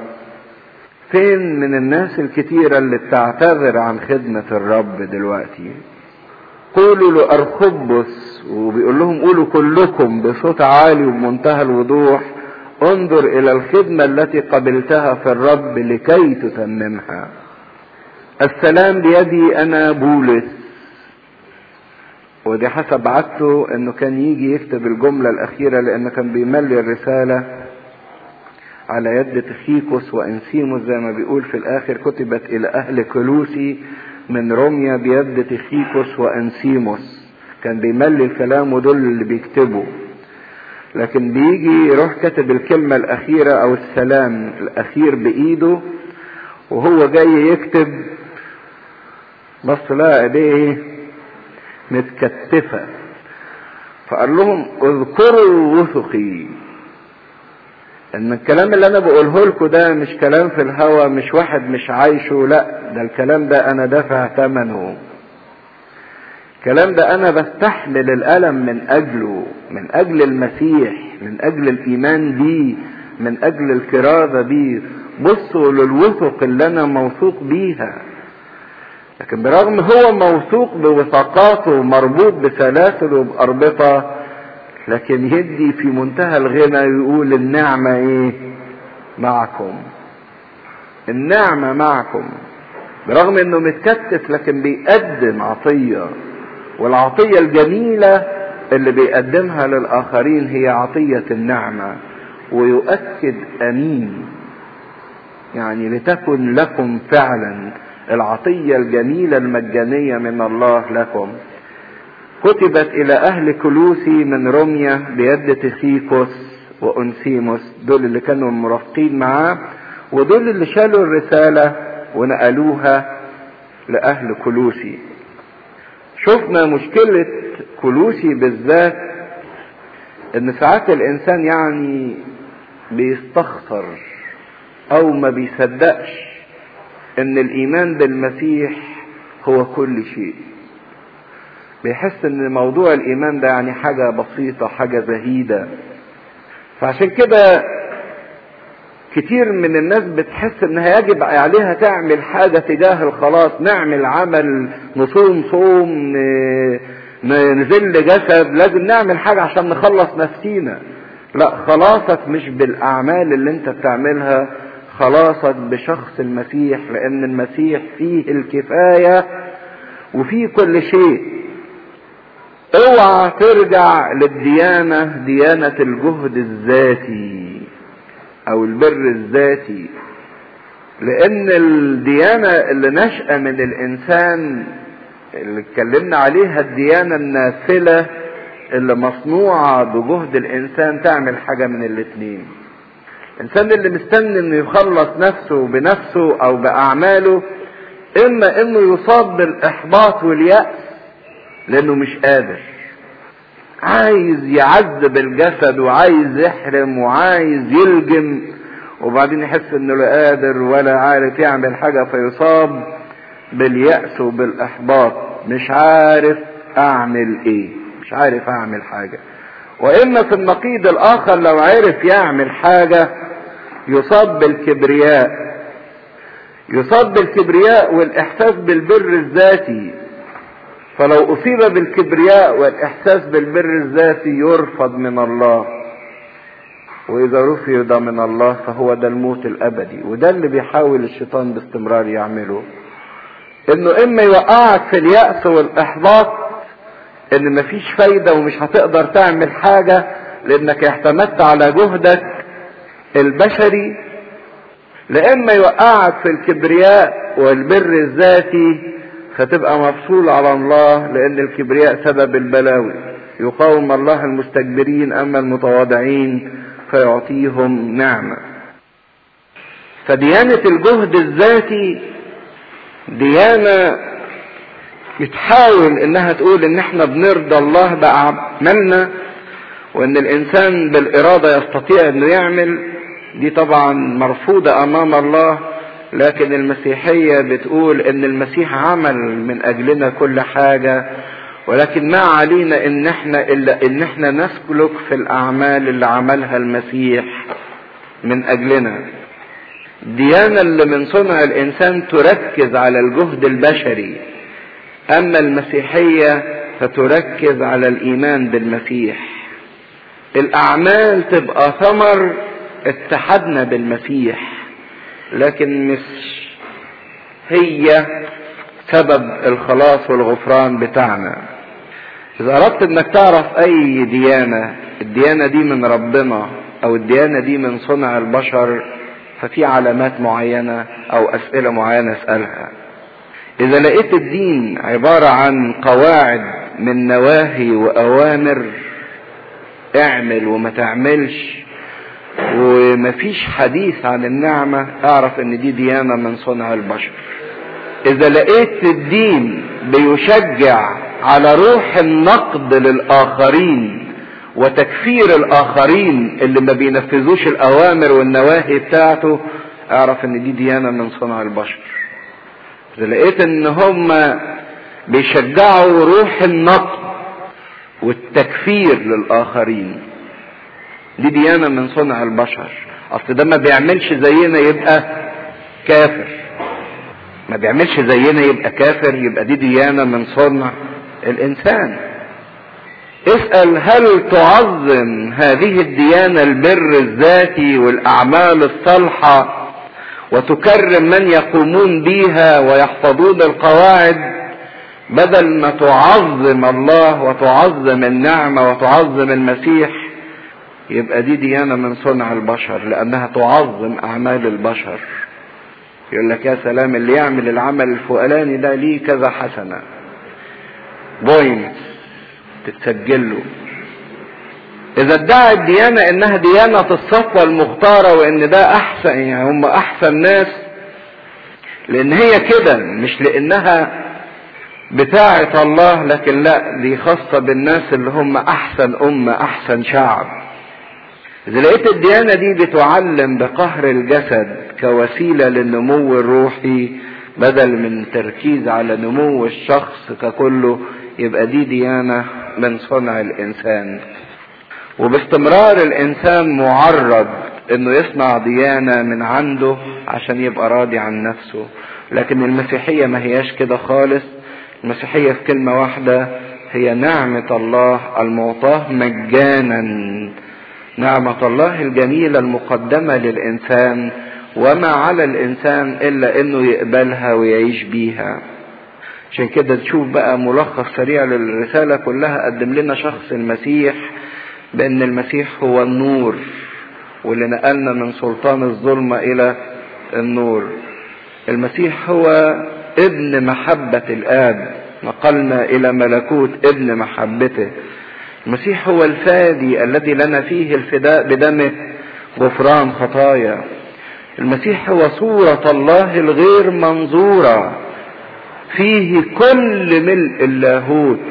فين من الناس الكتيرة اللي بتعتذر عن خدمة الرب دلوقتي قولوا لأرخبس وبيقول لهم قولوا كلكم بصوت عالي وبمنتهى الوضوح انظر الى الخدمة التي قبلتها في الرب لكي تتممها السلام بيدي انا بولس ودي حسب عادته انه كان يجي يكتب الجملة الاخيرة لانه كان بيملي الرسالة على يد تخيكوس وانسيموس زي ما بيقول في الاخر كتبت الى اهل كلوسي من روميا بيد تخيكوس وانسيموس كان بيملي الكلام ودول اللي بيكتبوا لكن بيجي يروح كاتب الكلمة الأخيرة أو السلام الأخير بإيده وهو جاي يكتب بص لقى ايديه متكتفة فقال لهم اذكروا وثقي ان الكلام اللي انا بقوله لكم ده مش كلام في الهوى مش واحد مش عايشه لا ده الكلام ده انا دافع ثمنه الكلام ده انا بستحمل الالم من اجله من اجل المسيح من اجل الايمان بيه من اجل الكرازة بيه بصوا للوثق اللي انا موثوق بيها لكن برغم هو موثوق بوثاقاته مربوط بسلاسل وبأربطة لكن يدي في منتهى الغنى يقول النعمة ايه معكم النعمة معكم برغم انه متكتف لكن بيقدم عطية والعطية الجميلة اللي بيقدمها للآخرين هي عطية النعمة ويؤكد أمين يعني لتكن لكم فعلا العطية الجميلة المجانية من الله لكم كتبت إلى أهل كلوسي من روميا بيد تيخيكوس وأنسيموس دول اللي كانوا مرافقين معاه ودول اللي شالوا الرسالة ونقلوها لأهل كلوسي شفنا مشكلة كلوسي بالذات ان ساعات الانسان يعني بيستخسر او ما بيصدقش ان الايمان بالمسيح هو كل شيء بيحس ان موضوع الايمان ده يعني حاجة بسيطة حاجة زهيدة فعشان كده كتير من الناس بتحس انها يجب عليها تعمل حاجة تجاه الخلاص نعمل عمل نصوم صوم نزل جسد لازم نعمل حاجة عشان نخلص نفسينا لا خلاصك مش بالاعمال اللي انت بتعملها خلاصك بشخص المسيح لان المسيح فيه الكفاية وفيه كل شيء اوعى ترجع للديانة ديانة الجهد الذاتي او البر الذاتي لان الديانة اللي نشأة من الانسان اللي اتكلمنا عليها الديانة النافلة اللي مصنوعة بجهد الانسان تعمل حاجة من الاتنين الانسان اللي مستني انه يخلص نفسه بنفسه او باعماله اما انه يصاب بالاحباط واليأس لانه مش قادر عايز يعذب الجسد وعايز يحرم وعايز يلجم وبعدين يحس انه لا قادر ولا عارف يعمل حاجة فيصاب باليأس وبالاحباط مش عارف اعمل ايه مش عارف اعمل حاجة واما في النقيض الاخر لو عرف يعمل حاجة يصاب بالكبرياء يصاب بالكبرياء والاحساس بالبر الذاتي فلو اصيب بالكبرياء والاحساس بالبر الذاتي يرفض من الله واذا رفض من الله فهو ده الموت الابدي وده اللي بيحاول الشيطان باستمرار يعمله انه اما يوقعك في اليأس والاحباط ان مفيش فايدة ومش هتقدر تعمل حاجة لانك اعتمدت على جهدك البشري لاما يوقعك في الكبرياء والبر الذاتي فتبقى مفصول على الله لان الكبرياء سبب البلاوي يقاوم الله المستكبرين اما المتواضعين فيعطيهم نعمه فديانه الجهد الذاتي ديانه بتحاول انها تقول ان احنا بنرضى الله باعمالنا وان الانسان بالاراده يستطيع انه يعمل دي طبعا مرفوضه امام الله لكن المسيحية بتقول ان المسيح عمل من اجلنا كل حاجة ولكن ما علينا ان احنا الا ان احنا نسلك في الاعمال اللي عملها المسيح من اجلنا الديانة اللي من صنع الانسان تركز على الجهد البشري اما المسيحية فتركز على الايمان بالمسيح الاعمال تبقى ثمر اتحدنا بالمسيح لكن مش هي سبب الخلاص والغفران بتاعنا اذا اردت انك تعرف اي ديانة الديانة دي من ربنا او الديانة دي من صنع البشر ففي علامات معينة او اسئلة معينة اسألها اذا لقيت الدين عبارة عن قواعد من نواهي واوامر اعمل وما تعملش ومفيش حديث عن النعمة اعرف ان دي ديانة من صنع البشر اذا لقيت الدين بيشجع على روح النقد للاخرين وتكفير الاخرين اللي ما بينفذوش الاوامر والنواهي بتاعته اعرف ان دي ديانة من صنع البشر اذا لقيت ان هم بيشجعوا روح النقد والتكفير للاخرين دي ديانة من صنع البشر اصل ده ما بيعملش زينا يبقى كافر ما بيعملش زينا يبقى كافر يبقى دي ديانة من صنع الانسان اسأل هل تعظم هذه الديانة البر الذاتي والاعمال الصالحة وتكرم من يقومون بها ويحفظون القواعد بدل ما تعظم الله وتعظم النعمة وتعظم المسيح يبقى دي ديانة من صنع البشر لأنها تعظم أعمال البشر يقول لك يا سلام اللي يعمل العمل الفؤلاني ده ليه كذا حسنة بوينت تتسجل له إذا ادعى الديانة إنها ديانة الصفوة المختارة وإن ده أحسن يعني هم أحسن ناس لأن هي كده مش لأنها بتاعة الله لكن لا دي خاصة بالناس اللي هم أحسن أمة أحسن شعب إذا لقيت الديانة دي بتعلم بقهر الجسد كوسيلة للنمو الروحي بدل من تركيز على نمو الشخص ككله يبقى دي ديانة من صنع الإنسان وباستمرار الإنسان معرض إنه يصنع ديانة من عنده عشان يبقى راضي عن نفسه لكن المسيحية ما هياش كده خالص المسيحية في كلمة واحدة هي نعمة الله المعطاة مجانا نعمة الله الجميلة المقدمة للإنسان وما على الإنسان إلا إنه يقبلها ويعيش بيها عشان كده تشوف بقى ملخص سريع للرسالة كلها قدم لنا شخص المسيح بأن المسيح هو النور واللي نقلنا من سلطان الظلمة إلى النور المسيح هو ابن محبة الآب نقلنا إلى ملكوت ابن محبته المسيح هو الفادي الذي لنا فيه الفداء بدمه غفران خطايا المسيح هو صورة الله الغير منظورة فيه كل ملء اللاهوت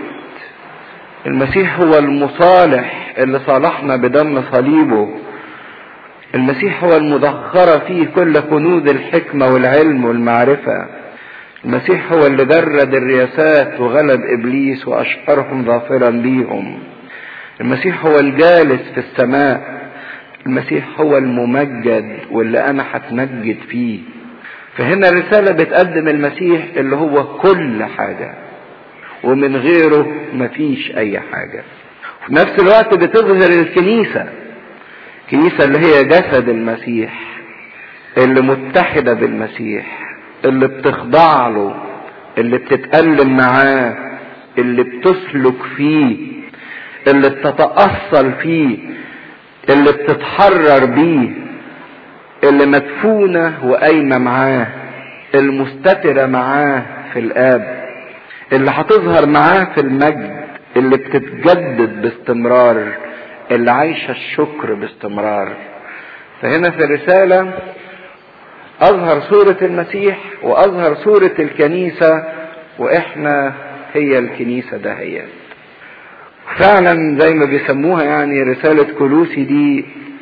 المسيح هو المصالح اللي صالحنا بدم صليبه المسيح هو المدخرة فيه كل كنوز الحكمة والعلم والمعرفة المسيح هو اللي جرد الرياسات وغلب ابليس واشهرهم ظافرا بيهم المسيح هو الجالس في السماء المسيح هو الممجد واللي انا هتمجد فيه فهنا الرسالة بتقدم المسيح اللي هو كل حاجة ومن غيره مفيش اي حاجة في نفس الوقت بتظهر الكنيسة الكنيسة اللي هي جسد المسيح اللي متحدة بالمسيح اللي بتخضع له اللي بتتألم معاه اللي بتسلك فيه اللي بتتأصل فيه اللي بتتحرر بيه اللي مدفونة وقايمة معاه المستترة معاه في الآب اللي هتظهر معاه في المجد اللي بتتجدد باستمرار اللي عايشة الشكر باستمرار فهنا في الرسالة أظهر صورة المسيح وأظهر صورة الكنيسة وإحنا هي الكنيسة دهيت فعلا زي ما بيسموها يعني رسالة كلوسي دي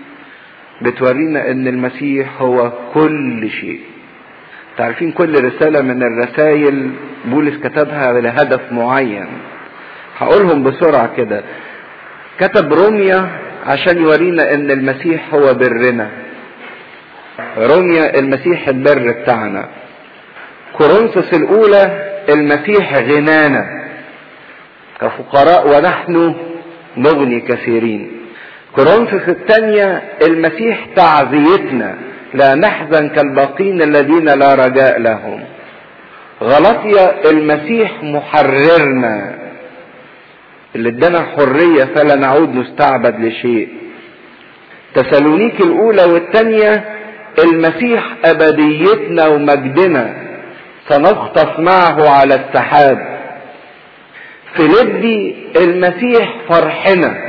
بتورينا ان المسيح هو كل شيء تعرفين كل رسالة من الرسائل بولس كتبها لهدف معين هقولهم بسرعة كده كتب روميا عشان يورينا ان المسيح هو برنا روميا المسيح البر بتاعنا كورنثوس الاولى المسيح غنانا كفقراء ونحن نغني كثيرين كورنثوس الثانية المسيح تعزيتنا لا نحزن كالباقين الذين لا رجاء لهم غلطية المسيح محررنا اللي ادانا الحرية فلا نعود نستعبد لشيء تسالونيك الاولى والثانية المسيح ابديتنا ومجدنا سنخطف معه على السحاب فيلبي المسيح فرحنا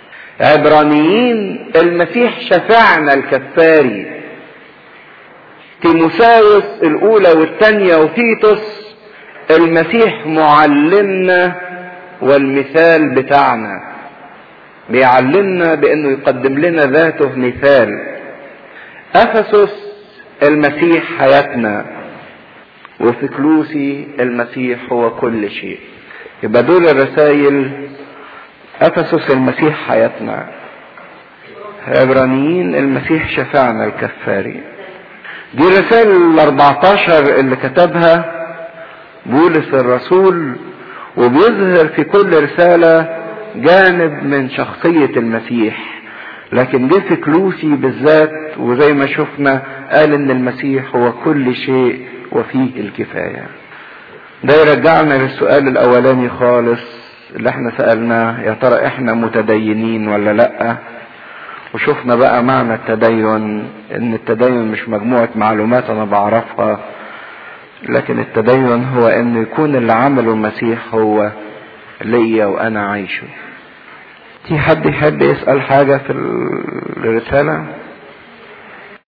عبرانيين المسيح شفعنا الكفاري تيموساوس الاولى والثانية وتيتوس المسيح معلمنا والمثال بتاعنا بيعلمنا بانه يقدم لنا ذاته مثال افسس المسيح حياتنا وفي كلوسي المسيح هو كل شيء يبقى دول الرسائل افسس المسيح حياتنا عبرانيين المسيح شفعنا الكفاري دي الرسائل ال 14 اللي كتبها بولس الرسول وبيظهر في كل رسالة جانب من شخصية المسيح لكن جه في كلوسي بالذات وزي ما شفنا قال ان المسيح هو كل شيء وفيه الكفاية ده يرجعنا للسؤال الاولاني خالص اللي احنا سألناه يا ترى احنا متدينين ولا لأ وشفنا بقى معنى التدين ان التدين مش مجموعة معلومات انا بعرفها لكن التدين هو انه يكون اللي عمله المسيح هو ليا وانا عايشه في حد يحب يسأل حاجة في الرسالة